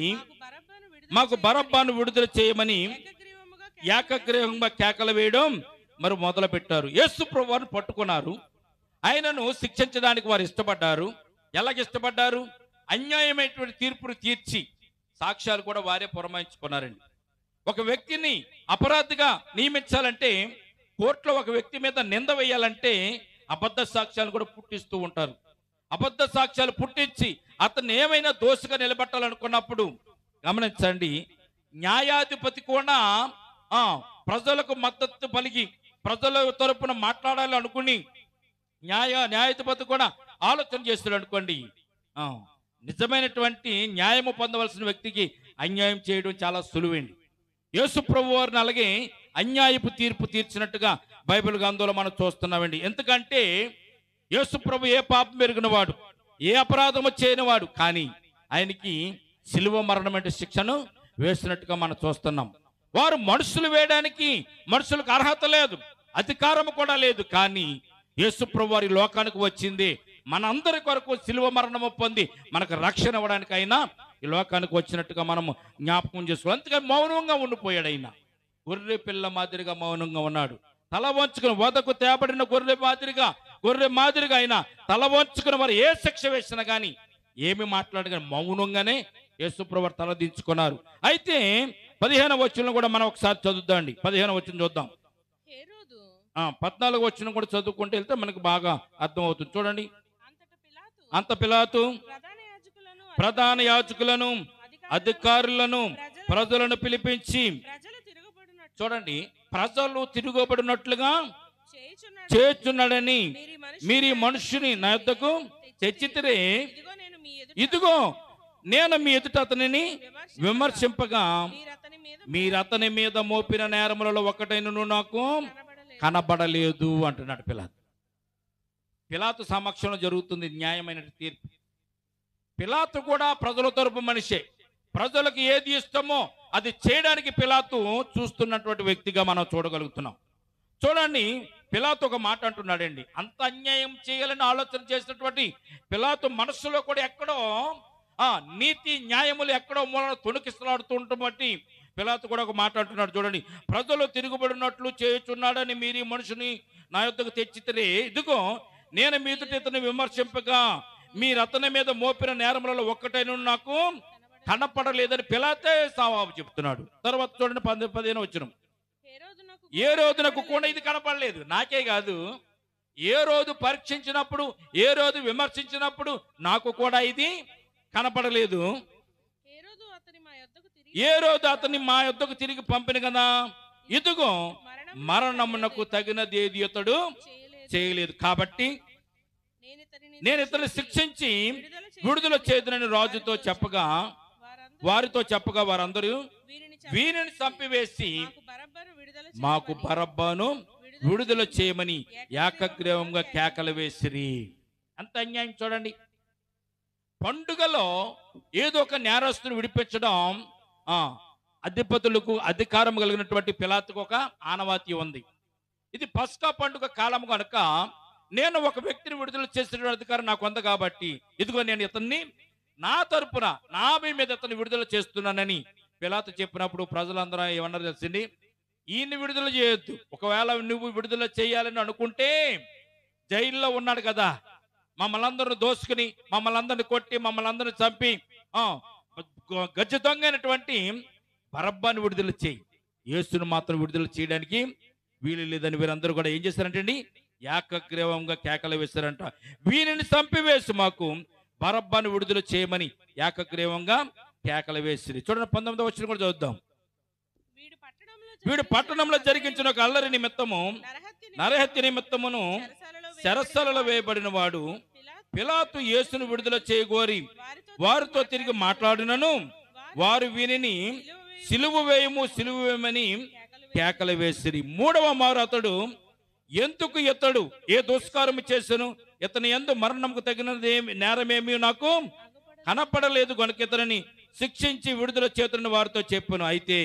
మాకు మాకు బరబ్బను విడుదల బరబ్బాను విడుదల చేయమని ఏకగ్రీవముగా కేకలు ఏకగ్రీవంగా కేకలు వేయడం మరి మొదలు పెట్టారు యేసు ప్రభు వారిని పట్టుకున్నారు ఆయనను శిక్షించడానికి వారు ఇష్టపడ్డారు ఎలాగ ఇష్టపడ్డారు అన్యాయమైనటువంటి తీర్పును తీర్చి సాక్ష్యాలు కూడా వారే పురమాయించుకున్నారండి ఒక వ్యక్తిని అపరాధిగా నియమించాలంటే కోర్టులో ఒక వ్యక్తి మీద నింద వేయాలంటే అబద్ధ సాక్ష్యాలు కూడా పుట్టిస్తూ ఉంటారు అబద్ధ సాక్ష్యాలు పుట్టించి అతన్ని ఏమైనా దోషిగా నిలబెట్టాలనుకున్నప్పుడు గమనించండి న్యాయాధిపతి కూడా ఆ ప్రజలకు మద్దతు పలికి ప్రజల తరపున మాట్లాడాలి అనుకుని న్యాయ న్యాయాధిపతి కూడా ఆలోచన చేస్తాడు అనుకోండి ఆ, నిజమైనటువంటి న్యాయము పొందవలసిన వ్యక్తికి అన్యాయం చేయడం చాలా సులువండి యేసు ప్రభు వారిని అలాగే అన్యాయపు తీర్పు తీర్చినట్టుగా బైబిల్ గ్రంథంలో మనం చూస్తున్నామండి ఎందుకంటే యేసు ప్రభు ఏ పాపం ఎరిగినవాడు ఏ అపరాధము చేయనివాడు కానీ ఆయనకి శిలువ మరణం అంటే శిక్షను వేసినట్టుగా మనం చూస్తున్నాం వారు మనుషులు వేయడానికి మనుషులకు అర్హత లేదు అధికారం కూడా లేదు కానీ యేసు ప్రభు వారి లోకానికి వచ్చింది మనందరి కొరకు శిలువ మరణము పొంది మనకు రక్షణ ఇవ్వడానికి అయినా ఈ లోకానికి వచ్చినట్టుగా మనము జ్ఞాపకం చేసుకోవాలి అందుకని మౌనంగా ఉండిపోయాడు ఆయన గొర్రె పిల్ల మాదిరిగా మౌనంగా ఉన్నాడు తల వంచుకుని వదకు తేబడిన గొర్రె మాదిరిగా గొర్రె మాదిరిగా ఆయన తల వంచుకుని మరి ఏ శిక్ష వేసినా కానీ ఏమి మాట్లాడగా మౌనంగానే యేసుప్రభు తల దించుకున్నారు అయితే పదిహేను వచ్చిన కూడా మనం ఒకసారి చదువుదామండి పదిహేను వచ్చిన చూద్దాం హేరోదు ఆ, పద్నాలుగు వచ్చిన కూడా చదువుకుంటే వెళ్తే మనకు బాగా అర్థమవుతుంది చూడండి అంతట పిలాతు అంత పిలాతు ప్రధాన యాజకులను ప్రధాన యాజకులను అధికారులను ప్రజలను పిలిపించి ప్రజలు తిరగబడినట్టు చూడండి ప్రజలు తిరుగుబడినట్లుగా చేయుచున్నాడు చేస్తున్నాడని మీరీ మీరు ఈ మనుషుని నా యొద్దకు తెచ్చితిరే ఇదిగో నేను మీ ఎదుట ఇదిగో నేను మీ ఎదుట అతనిని విమర్శింపగా విమర్శింపగా మీరు అతని మీద మీరు అతని మీద మోపిన నేరములలో ఒకటైనను నాకు కనబడలేదు. కనబడలేదు అంటున్నాడు పిలాతు పిలాతు సమక్షంలో జరుగుతుంది న్యాయమైన తీర్పు పిలాతు కూడా ప్రజల తరపు మనిషే ప్రజలకు ఏది ఇష్టమో అది చేయడానికి పిలాతు చూస్తున్నటువంటి వ్యక్తిగా మనం చూడగలుగుతున్నాం చూడండి పిలాతు ఒక మాట అంటున్నాడండి అంత అన్యాయం చేయాలని ఆలోచన చేసినటువంటి పిలాతు మనస్సులో కూడా ఎక్కడో ఆ నీతి న్యాయములు ఎక్కడో మూలన తొణికిస్తలాడుతుండటం బట్టి పిలాతు కూడా ఒక మాట అంటున్నాడు చూడండి ప్రజలు తిరుగుబడినట్లు చేయుచున్నాడని మీరు ఈ మనుషుని నా యొద్దకు తెచ్చితే ఇదిగో నేను మీదుట ఇతని విమర్శింపగా మీరు అతని మీద మోపిన నేరములలో ఒక్కటైన నాకు కనపడలేదని పిలాతే సావాబు చెప్తున్నాడు తర్వాత చూడండి పది పదిహేను వచ్చిన హేరోదునకు ఏ రోజునకు కూడా ఇది కనపడలేదు నాకే కాదు ఏ రోజు పరీక్షించినప్పుడు ఏ రోజు విమర్శించినప్పుడు నాకు కూడా ఇది కనపడలేదు హేరోదు అతని మా యొద్దకు తిరిగి ఏ రోజు అతన్ని మా యొద్దకు తిరిగి పంపిన కదా ఇదిగో మరణం మరణమునకు తగినదేది అతడు చేయలేదు చేయలేదు కాబట్టి నేను ఇతనిని నేను ఇతన్ని శిక్షించి విడుదల విడుదల చేతునని రాజుతో చెప్పగా వారందరూ వారితో చెప్పగా వారందరూ వీరిని వీరిని చంపివేసి మాకు బరబ్బను విడుదల మాకు చేయమని బరబ్బాను విడుదల చేయమని ఏకగ్రీవంగా కేకలు వేసిరి అంత అన్యాయం చూడండి పండుగలో ఏదో ఒక నేరస్తుని విడిపించడం ఆ అధిపతులకు అధికారం కలిగినటువంటి పిలాతుకు ఒక ఆనవాతి ఉంది ఇది పస్కా పండుగ కాలం కనుక నేను ఒక వ్యక్తిని విడుదల చేసిన అధికారం నాకు ఉంది కాబట్టి ఇదిగో నేను ఇతన్ని నా తరపున నా మీ మీద ఇతన్ని విడుదల చేస్తున్నానని పిలాతు చెప్పినప్పుడు ప్రజలందరూ ఏమన్నారు తెలిసింది ఈయన్ని విడుదల చేయొద్దు ఒకవేళ నువ్వు విడుదల చేయాలని అనుకుంటే జైల్లో ఉన్నాడు కదా మమ్మల్ని అందరూ దోసుకుని మమ్మల్ని అందరిని కొట్టి మమ్మల్ని అందరిని చంపి ఆ, గ- గజ్జ దొంగ అయినటువంటి బరబ్బాని విడుదల చేయి యేసును మాత్రం విడుదల చేయడానికి వీలు లేదని వీరందరూ కూడా ఏం చేశారంటే అండి ఏకగ్రీవంగా కేకలు వేశారంట వీరిని చంపివేసి మాకు బరబ్బాని విడుదల చేయమని ఏకగ్రీవంగా కేకలు వేసిరి చూడండి పంతొమ్మిదో వచ్చిన కూడా చూద్దాం వీడు పట్టణంలో వీడు పట్టణంలో జరిగించిన ఒక అల్లరి నిమిత్తము నరహత్య నరహత్య నిమిత్తమును చెరసలలో వేయబడిన వాడు పిలాతు యేసును విడుదల చేయగోరి వారితో తిరిగి మాట్లాడినను వారు వీనిని సిలువు వేయము సిలువు వేయమని కేకలు వేసిరి మూడవ మారు అతడు ఎందుకు ఇతడు ఏ దుష్కారము చేసెను ఇతని ఎందు మరణంకు తగినది ఏమి- నేరమేమి నాకు కనపడలేదు గనుక ఇతనిని శిక్షించి విడుదల చేతుని వారితో చెప్పాను అయితే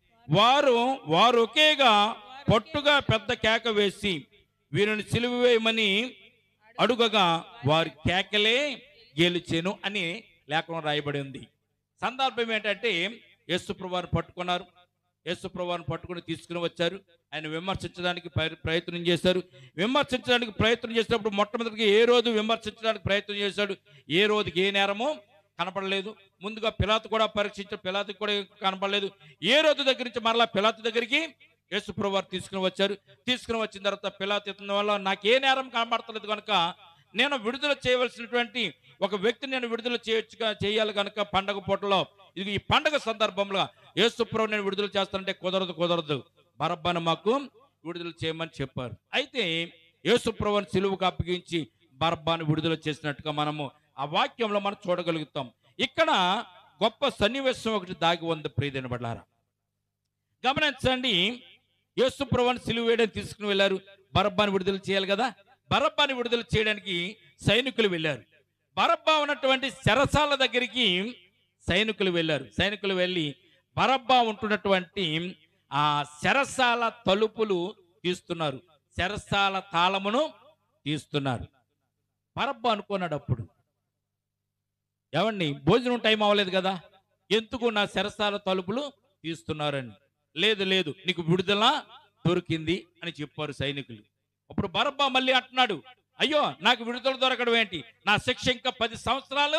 వారు వారు ఒకేగా పొట్టుగా పెద్ద కేక వేసి వీరిని సిలువ వేయమని అడుగగా వారి కేకలే గెలిచెను అని లేఖనం రాయబడి ఉంది సందర్భం ఏంటంటే యేసుప్రభువారిని పట్టుకున్నారు యేసుప్రభువారిని పట్టుకుని తీసుకుని వచ్చారు ఆయన విమర్శించడానికి ప్రయ- ప్రయత్నం చేశారు విమర్శించడానికి ప్రయత్నం చేసినప్పుడు మొట్టమొదటిగా ఏ రోజు విమర్శించడానికి ప్రయత్నం చేశాడు ఏ రోజుకి ఏ నేరమో కనపడలేదు ముందుగా పిలాతు కూడా పరీక్షించారు పిలాతు కూడా కనపడలేదు ఏ రోజు దగ్గర నుంచి మరలా పిలాతు దగ్గరికి యేసుప్రభు వారు తీసుకుని వచ్చారు తీసుకుని వచ్చిన తర్వాత పిలాతు ఇతని వల్ల నాకే నేరం కనబడతలేదు కనుక నేను విడుదల చేయవలసినటువంటి ఒక వ్యక్తిని నేను విడుదల చేయొచ్చుగా చేయాలి కనుక పండగ పూటలో ఇది ఈ పండగ సందర్భంలో యేసుప్రభు నేను విడుదల చేస్తానంటే కుదరదు కుదరదు బరబ్బను మాకు విడుదల చేయమని చెప్పారు అయితే యేసుప్రభుని సిలువుకు అప్పగించి బరబ్బాను విడుదల చేసినట్టుగా మనము ఆ వాక్యంలో మనం చూడగలుగుతాం ఇక్కడ గొప్ప సన్నివేశం ఒకటి దాగి ఉంది ప్రియదైన బడ్లారా గమనించండి యేసు ప్రభుని సిలువ వేయడానికి తీసుకుని వెళ్ళారు బరబ్బాని విడుదల చేయాలి కదా బరబ్బాని విడుదల చేయడానికి సైనికులు వెళ్ళారు బరబ్బా ఉన్నటువంటి చెరసాల దగ్గరికి సైనికులు వెళ్ళారు సైనికులు వెళ్ళి బరబ్బా ఉంటున్నటువంటి ఆ చెరసాల తలుపులు తీస్తున్నారు చెరసాల తాళమును తీస్తున్నారు బరబ్బా అనుకున్నాడు అప్పుడు ఏమండి భోజనం టైం అవ్వలేదు కదా ఎందుకు నా చెరసాల తలుపులు తీస్తున్నారని లేదు లేదు నీకు విడుదల దొరికింది అని చెప్పారు సైనికులు అప్పుడు బరబ్బా మళ్ళీ అంటున్నాడు అయ్యో నాకు విడుదల దొరకడం ఏంటి నా శిక్ష ఇంకా పది సంవత్సరాలు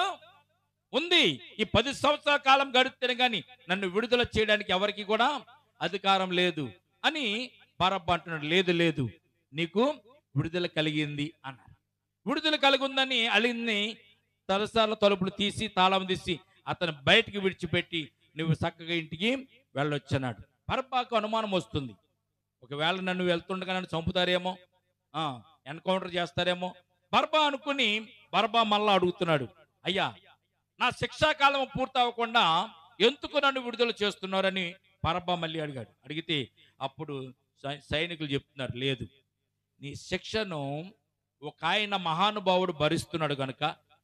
ఉంది ఈ పది సంవత్సరాల కాలం గడిస్తేనే కానీ నన్ను విడుదల చేయడానికి ఎవరికి కూడా అధికారం లేదు అని బరబ్బా అంటున్నాడు లేదు లేదు నీకు విడుదల కలిగింది అన్నారు విడుదల కలిగిందని అలిని తలసాల తలుపులు తీసి తాళం తీసి అతను బయటికి విడిచిపెట్టి నువ్వు చక్కగా ఇంటికి వెళ్ళొచ్చన్నాడు పరపాకు అనుమానం వస్తుంది ఒకవేళ నన్ను వెళ్తుండగా నన్ను చంపుతారేమో ఆ ఎన్కౌంటర్ చేస్తారేమో బర్బా అనుకుని బర్బా మళ్ళా అడుగుతున్నాడు అయ్యా నా శిక్షాకాలం పూర్తి అవ్వకుండా ఎందుకు నన్ను విడుదల చేస్తున్నారని పరబ్బా మళ్ళీ అడిగాడు అడిగితే అప్పుడు సై- సైనికులు చెప్తున్నారు లేదు నీ శిక్షను ఒక ఆయన మహానుభావుడు భరిస్తున్నాడు గనుక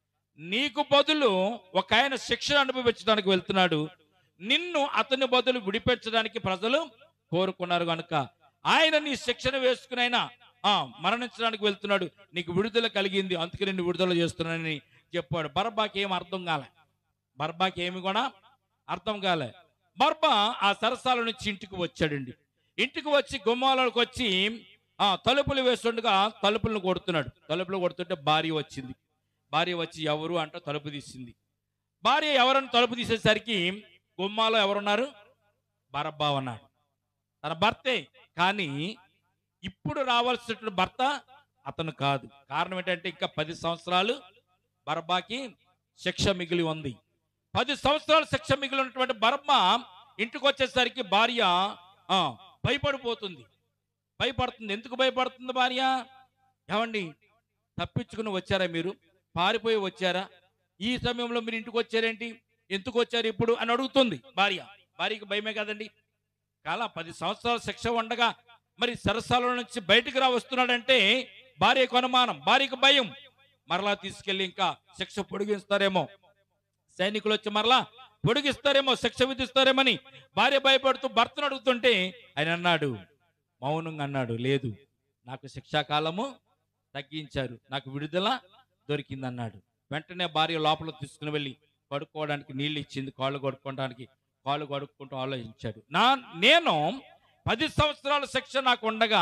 నీకు బదులు ఒక ఆయన శిక్షణ అనుభవించడానికి వెళ్తున్నాడు నిన్ను అతని బదులు విడిపించడానికి ప్రజలు కోరుకున్నారు కనుక ఆయన నీ శిక్షణ వేసుకునైనా ఆ మరణించడానికి వెళ్తున్నాడు నీకు విడుదల కలిగింది అందుకే నిన్ను విడుదల చేస్తున్నానని చెప్పాడు బర్బాకి ఏం అర్థం కాలే బర్బాకి ఏమి కూడా అర్థం కాలే బర్బా ఆ సరసాల నుంచి ఇంటికి వచ్చాడండి ఇంటికి వచ్చి గుమ్మాలకు వచ్చి ఆ తలుపులు వేస్తుండగా తలుపులను కొడుతున్నాడు తలుపులు కొడుతుంటే భార్య వచ్చింది భార్య వచ్చి ఎవరు అంట తలుపు తీసింది భార్య ఎవరని తలుపు తీసేసరికి గుమ్మాలో ఎవరున్నారు బరబ్బా ఉన్నాడు తన భర్తే కానీ ఇప్పుడు రావాల్సినటువంటి భర్త అతను కాదు కారణం ఏంటంటే ఇంకా పది సంవత్సరాలు బరబ్బాకి శిక్ష మిగిలి ఉంది పది సంవత్సరాలు శిక్ష మిగిలి ఉన్నటువంటి బరబ్బ ఇంటికి వచ్చేసరికి భార్య ఆ, భయపడిపోతుంది భయపడుతుంది ఎందుకు భయపడుతుంది భార్య ఏమండి తప్పించుకుని వచ్చారా మీరు పారిపోయి వచ్చారా ఈ సమయంలో మీరు ఇంటికి వచ్చారేంటి ఎందుకు వచ్చారు ఇప్పుడు అని అడుగుతుంది భార్య భార్యకి భయమే కదండి కాలా పది సంవత్సరాల శిక్ష ఉండగా మరి సరసాల నుంచి బయటికి రా వస్తున్నాడంటే భార్యకు అనుమానం భార్యకు భయం మరలా తీసుకెళ్లి ఇంకా శిక్ష పొడిగిస్తారేమో సైనికులు వచ్చి మరలా పొడిగిస్తారేమో శిక్ష విధిస్తారేమని భార్య భయపడుతూ భర్తను అడుగుతుంటే ఆయన అన్నాడు మౌనంగా అన్నాడు లేదు నాకు శిక్షాకాలము తగ్గించారు నాకు విడుదల దొరికింది అన్నాడు వెంటనే భార్య లోపల తీసుకుని వెళ్ళి కడుక్కోవడానికి నీళ్ళు ఇచ్చింది కాళ్ళు కడుక్కోవడానికి కాళ్ళు కడుక్కుంటూ ఆలోచించాడు నా నేను పది సంవత్సరాల శిక్ష నాకు ఉండగా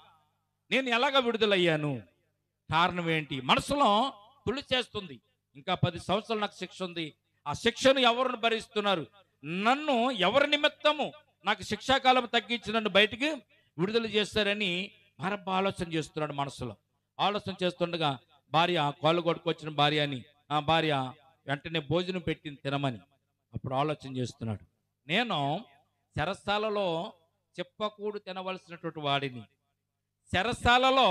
నేను ఎలాగ విడుదలయ్యాను కారణం ఏంటి మనసులో తుళి చేస్తుంది ఇంకా పది సంవత్సరాలు నాకు శిక్ష ఉంది ఆ శిక్షను ఎవరిని భరిస్తున్నారు నన్ను ఎవరి నిమిత్తము నాకు శిక్షాకాలం తగ్గించి నన్ను బయటికి విడుదల చేస్తారని మరబ్బ ఆలోచన చేస్తున్నాడు మనసులో ఆలోచన చేస్తుండగా భార్య కాళ్ళు కొట్టుకొచ్చిన భార్య అని ఆ భార్య వెంటనే భోజనం పెట్టింది తినమని అప్పుడు ఆలోచన చేస్తున్నాడు నేను చెరసాలలో చెప్పకూడు తినవలసినటువంటి వాడిని చెరసాలలో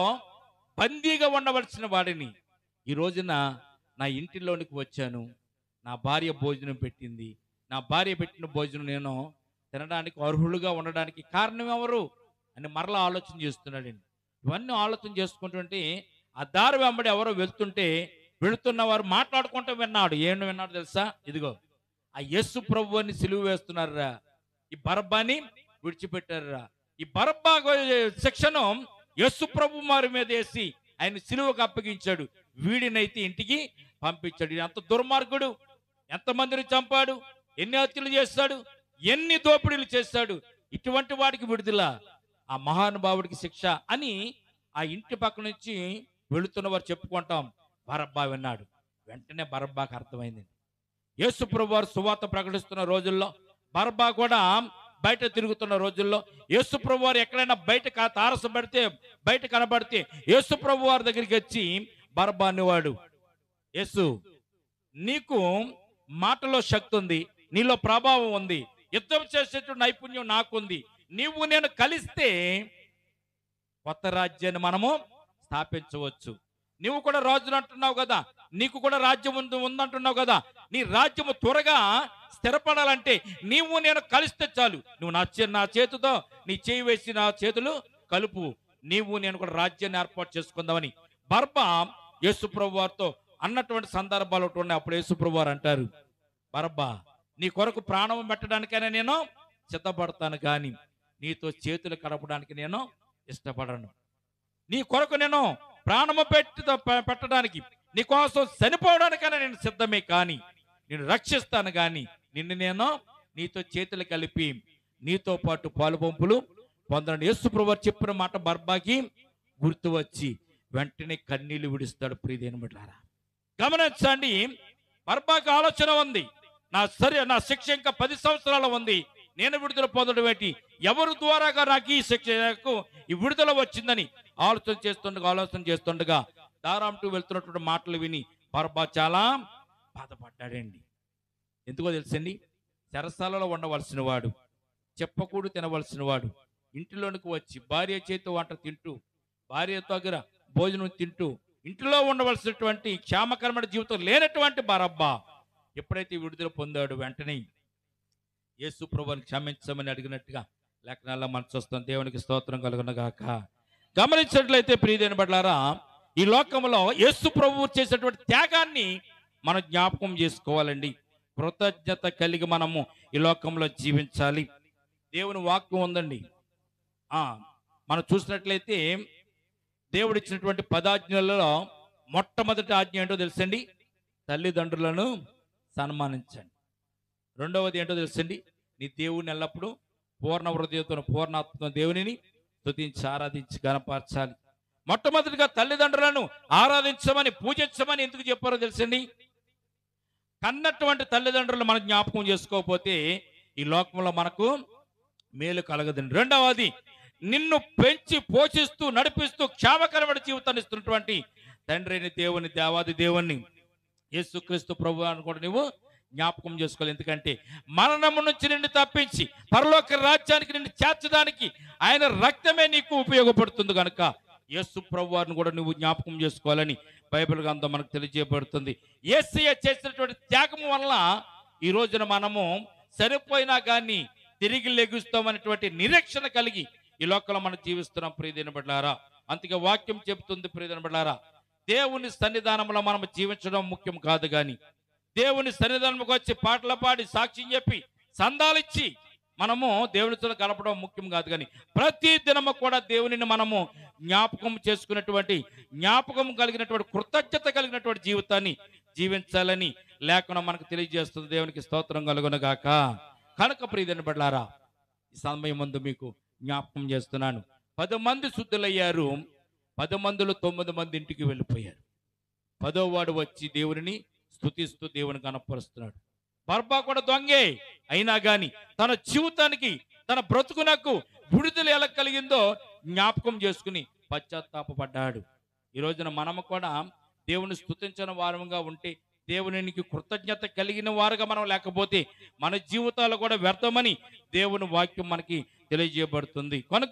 బందీగా ఉండవలసిన వాడిని ఈ రోజున నా ఇంటిలోనికి వచ్చాను నా భార్య భోజనం పెట్టింది నా భార్య పెట్టిన భోజనం నేను తినడానికి అర్హులుగా ఉండడానికి కారణం ఎవరు అని మరలా ఆలోచన చేస్తున్నాడండి ఇవన్నీ ఆలోచన చేసుకుంటుంటే ఆ దారి వెంబడి ఎవరో వెళ్తుంటే వెళుతున్న వారు మాట్లాడుకుంటూ విన్నాడు ఏంటి విన్నాడు తెలుసా ఇదిగో ఆ యేసు ప్రభు అని సిలువ వేస్తున్నారా ఈ బరబ్బాని విడిచిపెట్టారా ఈ బరబ్బా శిక్షను యేసు ప్రభు వారి మీద వేసి ఆయన సిలువకు అప్పగించాడు వీడినైతే ఇంటికి పంపించాడు ఈయన అంత దుర్మార్గుడు ఎంతమందిని చంపాడు ఎన్ని హత్యలు చేస్తాడు ఎన్ని దోపిడీలు చేస్తాడు ఇటువంటి వాడికి విడుదల ఆ మహానుభావుడికి శిక్ష అని ఆ ఇంటి పక్క నుంచి వెళుతున్న వారు చెప్పుకుంటాం బరబ్బా విన్నాడు వెంటనే బరబ్బాకి అర్థమైంది యేసు ప్రభు వారు సువార్త ప్రకటిస్తున్న రోజుల్లో బరబ్బా కూడా బయట తిరుగుతున్న రోజుల్లో యేసు ప్రభు వారు ఎక్కడైనా బయట కా- తారసపడితే బయట కనబడితే యేసు ప్రభు వారి దగ్గరికి వచ్చి బరబ్బా అనేవాడు యేసు నీకు మాటలో శక్తి ఉంది నీలో ప్రభావం ఉంది యుద్ధం చేసేటువంటి నైపుణ్యం నాకుంది నీవు నేను కలిస్తే కొత్త రాజ్యాన్ని మనము స్థాపించవచ్చు నువ్వు కూడా రాజులు అంటున్నావు కదా నీకు కూడా రాజ్యం ఉంది ఉందంటున్నావు కదా నీ రాజ్యము త్వరగా స్థిరపడాలంటే నీవు నేను కలిస్తే చాలు నువ్వు నా చే నా చేతితో నీ చేయి వేసి నా చేతులు కలుపు నీవు నేను కూడా రాజ్యాన్ని ఏర్పాటు చేసుకుందామని బర్బ యేసుప్రభు వారితో అన్నటువంటి సందర్భాలు ఒకటి ఉన్నాయి అప్పుడు యేసుప్రభు వారు అంటారు బరబ్బా నీ కొరకు ప్రాణం పెట్టడానికైనా నేను సిద్ధపడతాను కానీ నీతో చేతులు కడపడానికి నేను ఇష్టపడను నీ కొరకు నేను ప్రాణము పెట్టి పెట్టడానికి నీ కోసం చనిపోవడానికైనా నేను సిద్ధమే కానీ నేను రక్షిస్తాను కానీ నిన్ను నేను నీతో చేతులు కలిపి నీతో పాటు పాలు పంపులు పొందడం యేసుప్రభు వారు చెప్పిన మాట బర్బాకి గుర్తు వచ్చి వెంటనే కన్నీళ్లు విడుస్తాడు ప్రియదేని బిడ్డారా గమనించండి బర్బాకి ఆలోచన ఉంది నా సరే నా శిక్ష ఇంకా పది సంవత్సరాలు ఉంది నేను విడుదల పొందడం ఏంటి ఎవరు ద్వారాగా నాకు ఈ శిక్షకు ఈ విడుదల వచ్చిందని ఆలోచన చేస్తుండగా ఆలోచన చేస్తుండగా దారాంటూ వెళ్తున్నటువంటి మాటలు విని బర్బా చాలా బాధపడ్డాడండి ఎందుకో తెలుసండి చెరసాలలో ఉండవలసిన వాడు చెప్పకూడు తినవలసిన వాడు ఇంటిలోనికి వచ్చి భార్య చేతి వంట తింటూ భార్య దగ్గర భోజనం తింటూ ఇంటిలో ఉండవలసినటువంటి క్షేమకరమైన జీవితం లేనటువంటి బరబ్బా ఎప్పుడైతే విడుదల పొందాడు వెంటనే యేసు ప్రభుని క్షమించమని అడిగినట్టుగా లేఖనాల్లో మనసు వస్తాం దేవునికి స్తోత్రం కలుగునగాక గమనించినట్లయితే ప్రియదైన బడ్లారా ఈ లోకంలో యేసు ప్రభువు చేసినటువంటి త్యాగాన్ని మనం జ్ఞాపకం చేసుకోవాలండి కృతజ్ఞత కలిగి మనము ఈ లోకంలో జీవించాలి దేవుని వాక్యం ఉందండి ఆ మనం చూసినట్లయితే దేవుడు ఇచ్చినటువంటి పదాజ్ఞలలో మొట్టమొదటి ఆజ్ఞ ఏంటో తెలుసండి తల్లిదండ్రులను సన్మానించండి రెండవది ఏంటో తెలుసండి నీ దేవుని ఎల్లప్పుడూ పూర్ణ హృదయంతో పూర్ణాత్మ దేవునిని స్తుతించి ఆరాధించి గనపరచాలి మొట్టమొదటిగా తల్లిదండ్రులను ఆరాధించమని పూజించమని ఎందుకు చెప్పారో తెలుసండి కన్నటువంటి తల్లిదండ్రులు మనం జ్ఞాపకం చేసుకోకపోతే ఈ లోకంలో మనకు మేలు కలగదండి రెండవది నిన్ను పెంచి పోషిస్తూ నడిపిస్తూ క్షేమకరమైన జీవితాన్ని ఇస్తున్నటువంటి తండ్రిని దేవుని దేవాది దేవుణ్ణి యేసుక్రీస్తు ప్రభు అని కూడా నువ్వు జ్ఞాపకం చేసుకోవాలి ఎందుకంటే మరణము నుంచి నిన్ను తప్పించి పరలోక రాజ్యానికి నిన్ను చేర్చడానికి ఆయన రక్తమే నీకు ఉపయోగపడుతుంది కనుక యేసు ప్రభు వారిని కూడా నువ్వు జ్ఞాపకం చేసుకోవాలని బైబిల్ గ్రంథం మనకు తెలియజేయబడుతుంది యేసయ్య చేసినటువంటి త్యాగం వల్ల ఈ రోజున మనము సరిపోయినా కానీ తిరిగి లెగుస్తామనేటువంటి నిరీక్షణ కలిగి ఈ లోకంలో మనం జీవిస్తున్నాం ప్రియదిన బిడ్డారా అందుకే వాక్యం చెబుతుంది ప్రియదిన బిడ్డారా దేవుని సన్నిధానంలో మనం జీవించడం ముఖ్యం కాదు కానీ దేవుని సన్నిధానంకి వచ్చి పాటలు పాడి సాక్ష్యం చెప్పి సందాలిచ్చి మనము దేవునితో గడపడం ముఖ్యం కాదు కానీ ప్రతి దినము కూడా దేవునిని మనము జ్ఞాపకం చేసుకున్నటువంటి జ్ఞాపకం కలిగినటువంటి కృతజ్ఞత కలిగినటువంటి జీవితాన్ని జీవించాలని లేకుండా మనకు తెలియజేస్తుంది దేవునికి స్తోత్రం కలుగునగాక కనుక ప్రియదని బడ్లారా ఈ సమయం ముందు మీకు జ్ఞాపకం చేస్తున్నాను పది మంది శుద్ధులయ్యారు పది మందిలో తొమ్మిది మంది ఇంటికి వెళ్ళిపోయారు పదో వాడు వచ్చి దేవుని స్తుతిస్తూ దేవుని కనపరుస్తున్నాడు బర్బా కూడా దొంగే అయినా గాని తన జీవితానికి తన బ్రతుకునకు విడుదల ఎలా కలిగిందో జ్ఞాపకం చేసుకుని పశ్చాత్తాపడ్డాడు ఈ రోజున మనము కూడా దేవుని స్తుతించిన వారముగా ఉంటే దేవునికి కృతజ్ఞత కలిగిన వారుగా మనం లేకపోతే మన జీవితాలు కూడా వ్యర్థమని దేవుని వాక్యం మనకి తెలియజేయబడుతుంది కనుక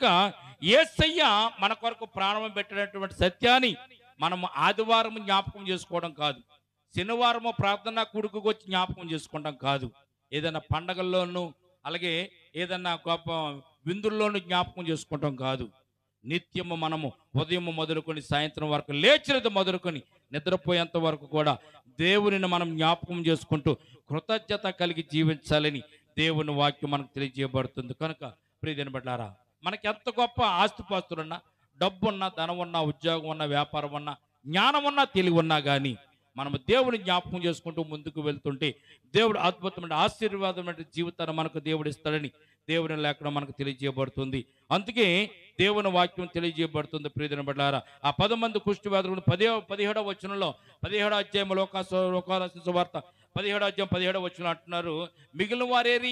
ఏసయ్య మన కొరకు ప్రాణం పెట్టినటువంటి సత్యాన్ని మనం ఆదివారం జ్ఞాపకం చేసుకోవడం కాదు శనివారము ప్రార్థన కూడుకుకు వచ్చి జ్ఞాపకం చేసుకుంటాం కాదు ఏదైనా పండగల్లోనూ అలాగే ఏదైనా గొప్ప విందుల్లోనూ జ్ఞాపకం చేసుకుంటాం కాదు నిత్యము మనము ఉదయం మొదలుకొని సాయంత్రం వరకు లేచినది మొదలుకొని నిద్రపోయేంత వరకు కూడా దేవునిని మనం జ్ఞాపకం చేసుకుంటూ కృతజ్ఞత కలిగి జీవించాలని దేవుని వాక్యం మనకు తెలియజేయబడుతుంది కనుక ప్రియదని బట్లారా మనకి ఎంత గొప్ప ఆస్తిపాస్తులున్నా డబ్బున్నా ధనం ఉన్నా ఉద్యోగం ఉన్నా వ్యాపారం ఉన్నా జ్ఞానం ఉన్నా తెలివి ఉన్నా కానీ మనము దేవుని జ్ఞాపకం చేసుకుంటూ ముందుకు వెళ్తుంటే దేవుడు అద్భుతమైన ఆశీర్వాదమైన జీవితాన్ని మనకు దేవుడు ఇస్తాడని దేవుని లేకుండా మనకు తెలియజేయబడుతుంది అందుకే దేవుని వాక్యం తెలియజేయబడుతుంది ప్రియదిన బడ్డారా ఆ పది మంది కుష్టి వ్యాధులు పదే పదిహేడవ వచనంలో పదిహేడో అధ్యాయం లోకాస లోకాల వార్త పదిహేడో అధ్యాయం పదిహేడవ వచనం అంటున్నారు మిగిలిన వారేరి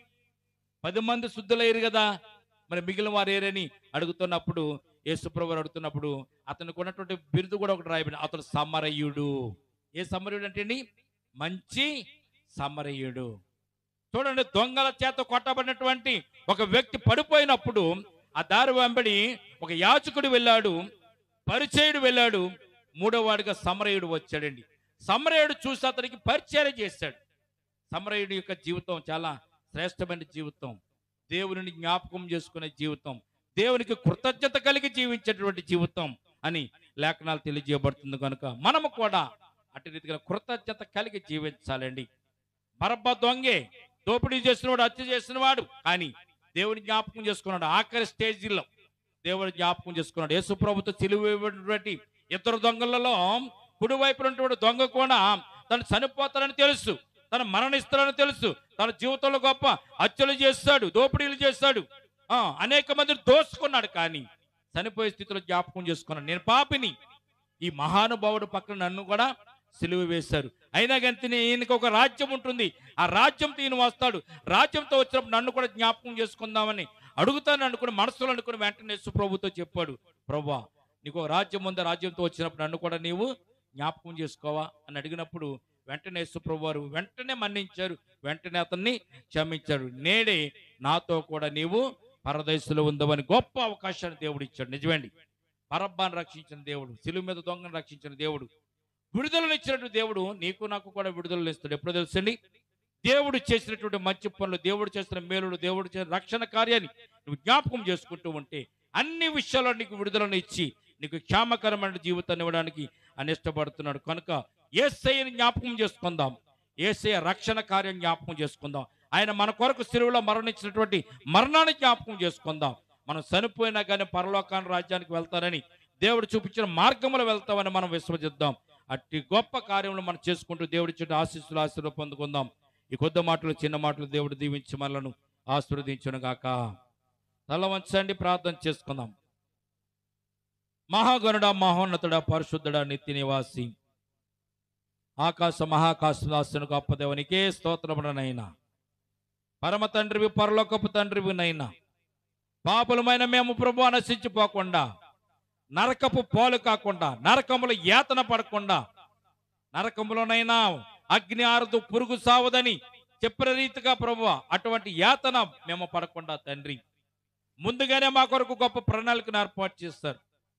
పది మంది శుద్ధులయ్యారు కదా మరి మిగిలిన వారేరని అడుగుతున్నప్పుడు యేసుప్రభు అడుగుతున్నప్పుడు అతనికి ఉన్నటువంటి బిరుదు కూడా ఒకటి రాయబడి అతను సమరయుడు ఏ సమరయుడు అంటే అండి? మంచి సమరయుడు చూడండి దొంగల చేత కొట్టబడినటువంటి ఒక వ్యక్తి పడిపోయినప్పుడు ఆ దారి వెంబడి ఒక యాచకుడు వెళ్ళాడు పరిచయుడు వెళ్ళాడు మూడో వాడిగా సమరయుడు వచ్చాడండి సమరయుడు చూసి అతనికి పరిచయం చేశాడు సమరయుడి యొక్క జీవితం చాలా శ్రేష్టమైన జీవితం దేవుని జ్ఞాపకం చేసుకునే జీవితం దేవునికి కృతజ్ఞత కలిగి జీవించేటువంటి జీవితం అని లేఖనాలు తెలియజేయబడుతుంది కనుక మనము కూడా అటు రీతిగా కృతజ్ఞత కలిగి జీవించాలండి బరబ్బ దొంగే దోపిడీ చేసినవాడు హత్య చేసినవాడు కానీ దేవుని జ్ఞాపకం చేసుకున్నాడు ఆఖరి స్టేజీలో దేవుని జ్ఞాపకం చేసుకున్నాడు యేసు ప్రభుత్వ చిలువటువంటి ఇద్దరు దొంగలలో కుడివైపు ఉన్నటువంటి దొంగ కూడా తను చనిపోతాడని తెలుసు తను మరణిస్తాడని తెలుసు తన జీవితంలో గొప్ప హత్యలు చేస్తాడు దోపిడీలు చేస్తాడు ఆ, అనేక మందిని దోసుకున్నాడు కానీ చనిపోయే స్థితిలో జ్ఞాపకం చేసుకున్నాడు నేను పాపిని ఈ మహానుభావుడు పక్కన నన్ను కూడా సిలువ వేశారు అయినా కానీ ఈయనకి ఒక రాజ్యం ఉంటుంది ఆ రాజ్యంతో ఈయన వస్తాడు రాజ్యంతో వచ్చినప్పుడు నన్ను కూడా జ్ఞాపకం చేసుకుందామని అడుగుతాను అనుకుని మనసులో అనుకుని వెంటనే యేసు ప్రభుతో చెప్పాడు ప్రభా నీకు ఒక రాజ్యం ఉంది ఆ రాజ్యంతో వచ్చినప్పుడు నన్ను కూడా నీవు జ్ఞాపకం చేసుకోవా అని అడిగినప్పుడు వెంటనే యేసు ప్రభు వారు వెంటనే మన్నించారు వెంటనే అతన్ని క్షమించాడు నేడే నాతో కూడా నీవు పరదేశంలో ఉందవని గొప్ప అవకాశాన్ని దేవుడు ఇచ్చాడు నిజమేండి పరబ్బాన్ని రక్షించిన దేవుడు సిలువ మీద దొంగను రక్షించిన దేవుడు విడుదలను ఇచ్చినటువంటి దేవుడు నీకు నాకు కూడా విడుదలను ఇస్తాడు ఎప్పుడో తెలుసండి దేవుడు చేసినటువంటి మంచి పనులు దేవుడు చేసిన మేలుడు దేవుడు చేసిన రక్షణ కార్యాన్ని నువ్వు జ్ఞాపకం చేసుకుంటూ ఉంటే అన్ని విషయాల్లో నీకు విడుదలను ఇచ్చి నీకు క్షేమకరమైన జీవితాన్ని ఇవ్వడానికి అని ఇష్టపడుతున్నాడు కనుక ఏసయ్యని జ్ఞాపకం చేసుకుందాం ఏసయ్య రక్షణ కార్యం జ్ఞాపకం చేసుకుందాం ఆయన మన కొరకు సిరువులో మరణించినటువంటి మరణాన్ని జ్ఞాపకం చేసుకుందాం మనం చనిపోయినా కానీ పరలోకాన్ని రాజ్యానికి వెళ్తానని దేవుడు చూపించిన మార్గంలో వెళ్తామని మనం విశ్వసిద్దాం అట్టి గొప్ప కార్యములు మనం చేసుకుంటూ దేవుడి చుట్టూ ఆశీస్సులు ఆశీర్వాదం పొందుకుందాం ఈ కొద్ది మాటలు చిన్న మాటలు దేవుడు దీవించి మనలను ఆశీర్వదించును గాక తల వంచండి ప్రార్థన చేసుకుందాం మహాగణుడ మహోన్నతుడ పరిశుద్ధుడ నిత్య నివాసి ఆకాశ మహాకాశదాసును గొప్ప దేవునికే స్తోత్రముడనైనా పరమ తండ్రివి పరలోకపు తండ్రివి నైనా పాపులమైన మేము ప్రభు నశించిపోకుండా నరకపు పాలు కాకుండా నరకములు యాతన పడకుండా నరకములోనైనా అగ్ని ఆరదు పురుగు సావదని చెప్పిన రీతిగా ప్రభు అటువంటి యాతన మేము పడకుండా తండ్రి ముందుగానే మా కొరకు గొప్ప ప్రణాళికను ఏర్పాటు చేస్తారు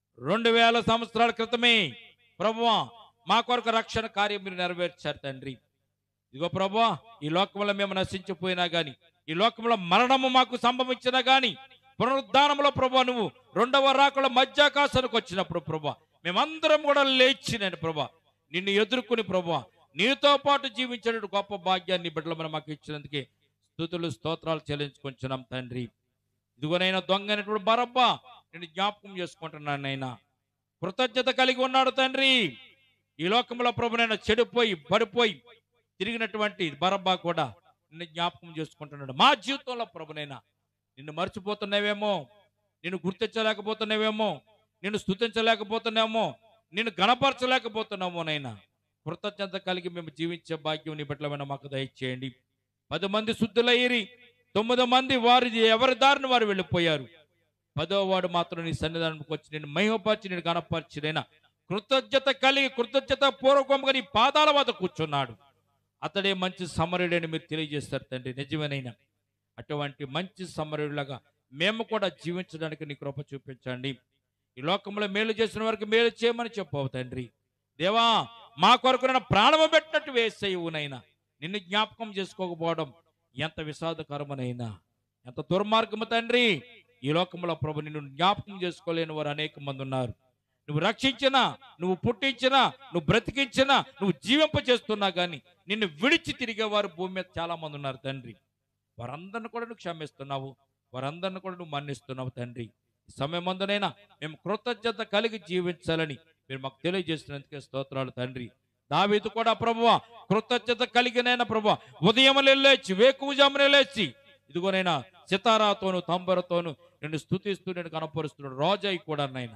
రెండు వేల సంవత్సరాల క్రితమే ప్రభువా మా కొరకు రక్షణ కార్యం మీరు నెరవేర్చారు తండ్రి ఇదిగో ప్రభువా ఈ లోకంలో మేము నశించిపోయినా గాని ఈ లోకంలో మరణము మాకు సంభవించినా గాని పునరుద్ధానంలో ప్రభా నువ్వు రెండవ రాకుల మధ్యాకాశానికి వచ్చినప్పుడు ప్రభా మేమందరం కూడా లేచి నేను ప్రభా నిన్ను ఎదుర్కొని ప్రభా నీతో పాటు జీవించే గొప్ప భాగ్యాన్ని బిడ్డలు మాకు ఇచ్చినందుకే స్థుతులు స్తోత్రాలు చెల్లించుకొంచున్నాం తండ్రి ఇదిగోనైనా దొంగైనటువంటి బరబ్బా నేను జ్ఞాపకం చేసుకుంటున్నాను నైనా కృతజ్ఞత కలిగి ఉన్నాడు తండ్రి ఈ లోకంలో ప్రభునైనా చెడిపోయి పడిపోయి తిరిగినటువంటి బరబ్బా కూడా నిన్ను జ్ఞాపకం చేసుకుంటున్నాడు మా జీవితంలో ప్రభునైనా నిన్ను మర్చిపోతున్నావేమో నిన్ను గుర్తించలేకపోతున్నావేమో నిన్ను స్థుతించలేకపోతున్నామో నిన్ను గణపరచలేకపోతున్నామో నైనా కృతజ్ఞత కలిగి మేము జీవించే భాగ్యం నీ బిడ్డలమైన మాకు దయచేయండి పది మంది శుద్ధులయ్యి తొమ్మిది మంది వారి ఎవరి దారిని వారు వెళ్ళిపోయారు పదో వాడు మాత్రం నీ సన్నిధానంకి వచ్చి నేను మహిమపరిచి నేను గణపరిచి నైనా కృతజ్ఞత కలిగి కృతజ్ఞత పూర్వకంగా నీ పాదాల వద్ద కూర్చున్నాడు అతడే మంచి సమరుడని మీరు తెలియజేస్తారు తండ్రి నిజమేనైనా అటువంటి మంచి సమరుడిలాగా మేము కూడా జీవించడానికి నీ కృప చూపించండి ఈ లోకంలో మేలు చేసిన వారికి మేలు చేయమని చెప్పవు తండ్రి దేవా మా కొరకు నన్ను ప్రాణము పెట్టినట్టు వేసేవునైనా నిన్ను జ్ఞాపకం చేసుకోకపోవడం ఎంత విషాదకరమనైనా ఎంత దుర్మార్గము తండ్రి ఈ లోకంలో ప్రభు నిన్ను జ్ఞాపకం చేసుకోలేని వారు అనేక మంది ఉన్నారు నువ్వు రక్షించినా నువ్వు పుట్టించినా నువ్వు బ్రతికించినా నువ్వు జీవింప చేస్తున్నా కానీ నిన్ను విడిచి తిరిగేవారు భూమి మీద చాలా మంది ఉన్నారు తండ్రి వారందరిని కూడా నువ్వు క్షమిస్తున్నావు వారందరిని కూడా నువ్వు మన్నిస్తున్నావు తండ్రి ఈ సమయం మందునైనా మేము కృతజ్ఞత కలిగి జీవించాలని మీరు మాకు తెలియజేసినందుకే స్తోత్రాలు తండ్రి దావీదు కూడా ప్రభువా కృతజ్ఞత కలిగినైనా ప్రభువా ఉదయం లేచి వేకువజామునే లేచి ఇదిగోనైనా సితారాతోను తంబరతోను నిన్ను స్థుతిస్తూ నేను కనపరుస్తున్నాడు రాజాయి కూడా నైనా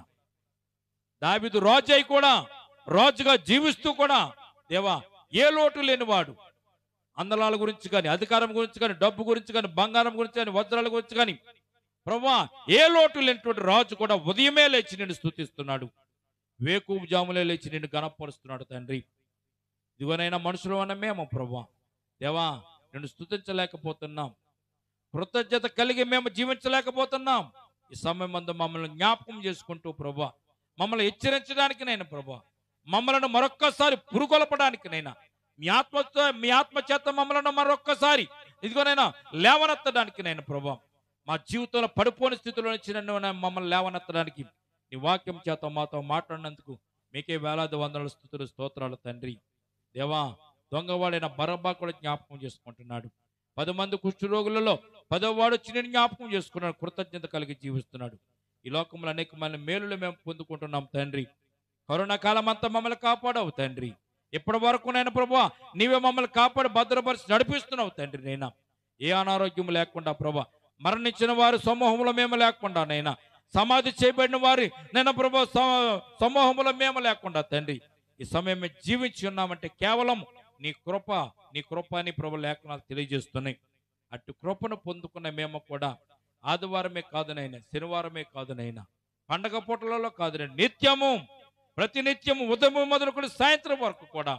దావీదు రాజాయి కూడా రాజుగా జీవిస్తూ కూడా దేవా ఏ లోటు లేనివాడు అందలాల గురించి కానీ అధికారం గురించి కానీ డబ్బు గురించి కానీ బంగారం గురించి కానీ వజ్రాల గురించి కానీ ప్రభా ఏ లోటు లేనటువంటి రాజు కూడా ఉదయమే లేచి నిన్ను స్థుతిస్తున్నాడు వేకు జాములే లేచి నిన్ను గణపరుస్తున్నాడు తండ్రి ఇదిగోనైనా మనుషులు అన్న మేము ప్రభా దేవా నిన్ను స్థుతించలేకపోతున్నాం కృతజ్ఞత కలిగి మేము జీవించలేకపోతున్నాం ఈ సమయం అందు మమ్మల్ని జ్ఞాపకం చేసుకుంటూ ప్రభా మమ్మల్ని హెచ్చరించడానికి నేను ప్రభా మమ్మల్ని మరొక్కసారి పురుగొలపడానికి నైనా మీ ఆత్మతో మీ ఆత్మ చేత మమ్మల్ని మరొక్కసారి ఇదిగోనైనా లేవనెత్తడానికి నేను ప్రభా మా జీవితంలో పడిపోని స్థితిలో నుంచి నన్ను మమ్మల్ని లేవనెత్తడానికి నీ వాక్యం చేత మాతో మాట్లాడినందుకు మీకే వేలాది వందల స్థుతులు స్తోత్రాలు తండ్రి దేవా దొంగవాడైన బరబ్బా కూడా జ్ఞాపకం చేసుకుంటున్నాడు పది మంది కుష్ఠరోగులలో పదోవాడు చిన్న జ్ఞాపకం చేసుకున్నాడు కృతజ్ఞత కలిగి జీవిస్తున్నాడు ఈ లోకంలో అనేక మంది మేలులు మేము పొందుకుంటున్నాం తండ్రి కరోనా కాలం అంతా మమ్మల్ని కాపాడవు తండ్రి ఇప్పటి వరకు నేను ప్రభా నీవే మమ్మల్ని కాపాడి భద్రపరిచి నడిపిస్తున్నావు తండ్రి నైనా ఏ అనారోగ్యం లేకుండా ప్రభా మరణించిన వారి సమూహంలో మేము లేకుండా నైనా సమాధి చేయబడిన వారి నేను ప్రభా స- సమూహంలో మేము లేకుండా తండ్రి ఈ సమయం మేము జీవించి ఉన్నామంటే కేవలం నీ కృప నీ కృప అని ప్రభు లేఖనాలు తెలియజేస్తున్నాయి అటు కృపను పొందుకున్న మేము కూడా ఆదివారమే కాదునైనా శనివారమే కాదునైనా పండగ పూటలలో కాదునైనా నిత్యము ప్రతినిత్యము ఉదయం మొదలుకొని సాయంత్రం వరకు కూడా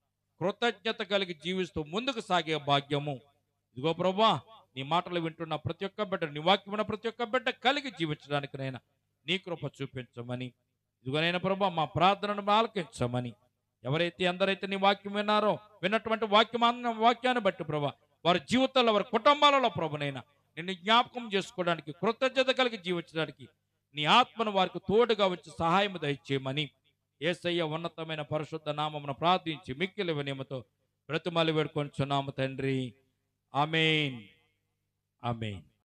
కృతజ్ఞత కలిగి జీవిస్తూ ముందుకు సాగే భాగ్యము ఇదిగో ప్రభా నీ మాటలు వింటున్న ప్రతి ఒక్క బిడ్డ నీ వాక్యమున్న ప్రతి ఒక్క బిడ్డ కలిగి జీవించడానికి నైనా నీ కృప చూపించమని ఇదిగోనైనా ప్రభా మా ప్రార్థనను ఆలకించమని ఎవరైతే ఎందరైతే నీ వాక్యం విన్నారో విన్నటువంటి వాక్యం వాక్యాన్ని బట్టి ప్రభా వారి జీవితాల్లో వారి కుటుంబాలలో ప్రభునైనా నిన్ను జ్ఞాపకం చేసుకోవడానికి కృతజ్ఞత కలిగి జీవించడానికి నీ ఆత్మను వారికి తోడుగా వచ్చి సహాయం దయచేయమని ఏసయ్య ఉన్నతమైన పరిశుద్ధ నామమును ప్రార్థించి మిక్కిలి వినయముతో బ్రతిమలి వేడుకొంచున్నాము తండ్రి ఆమెన్ ఆమెన్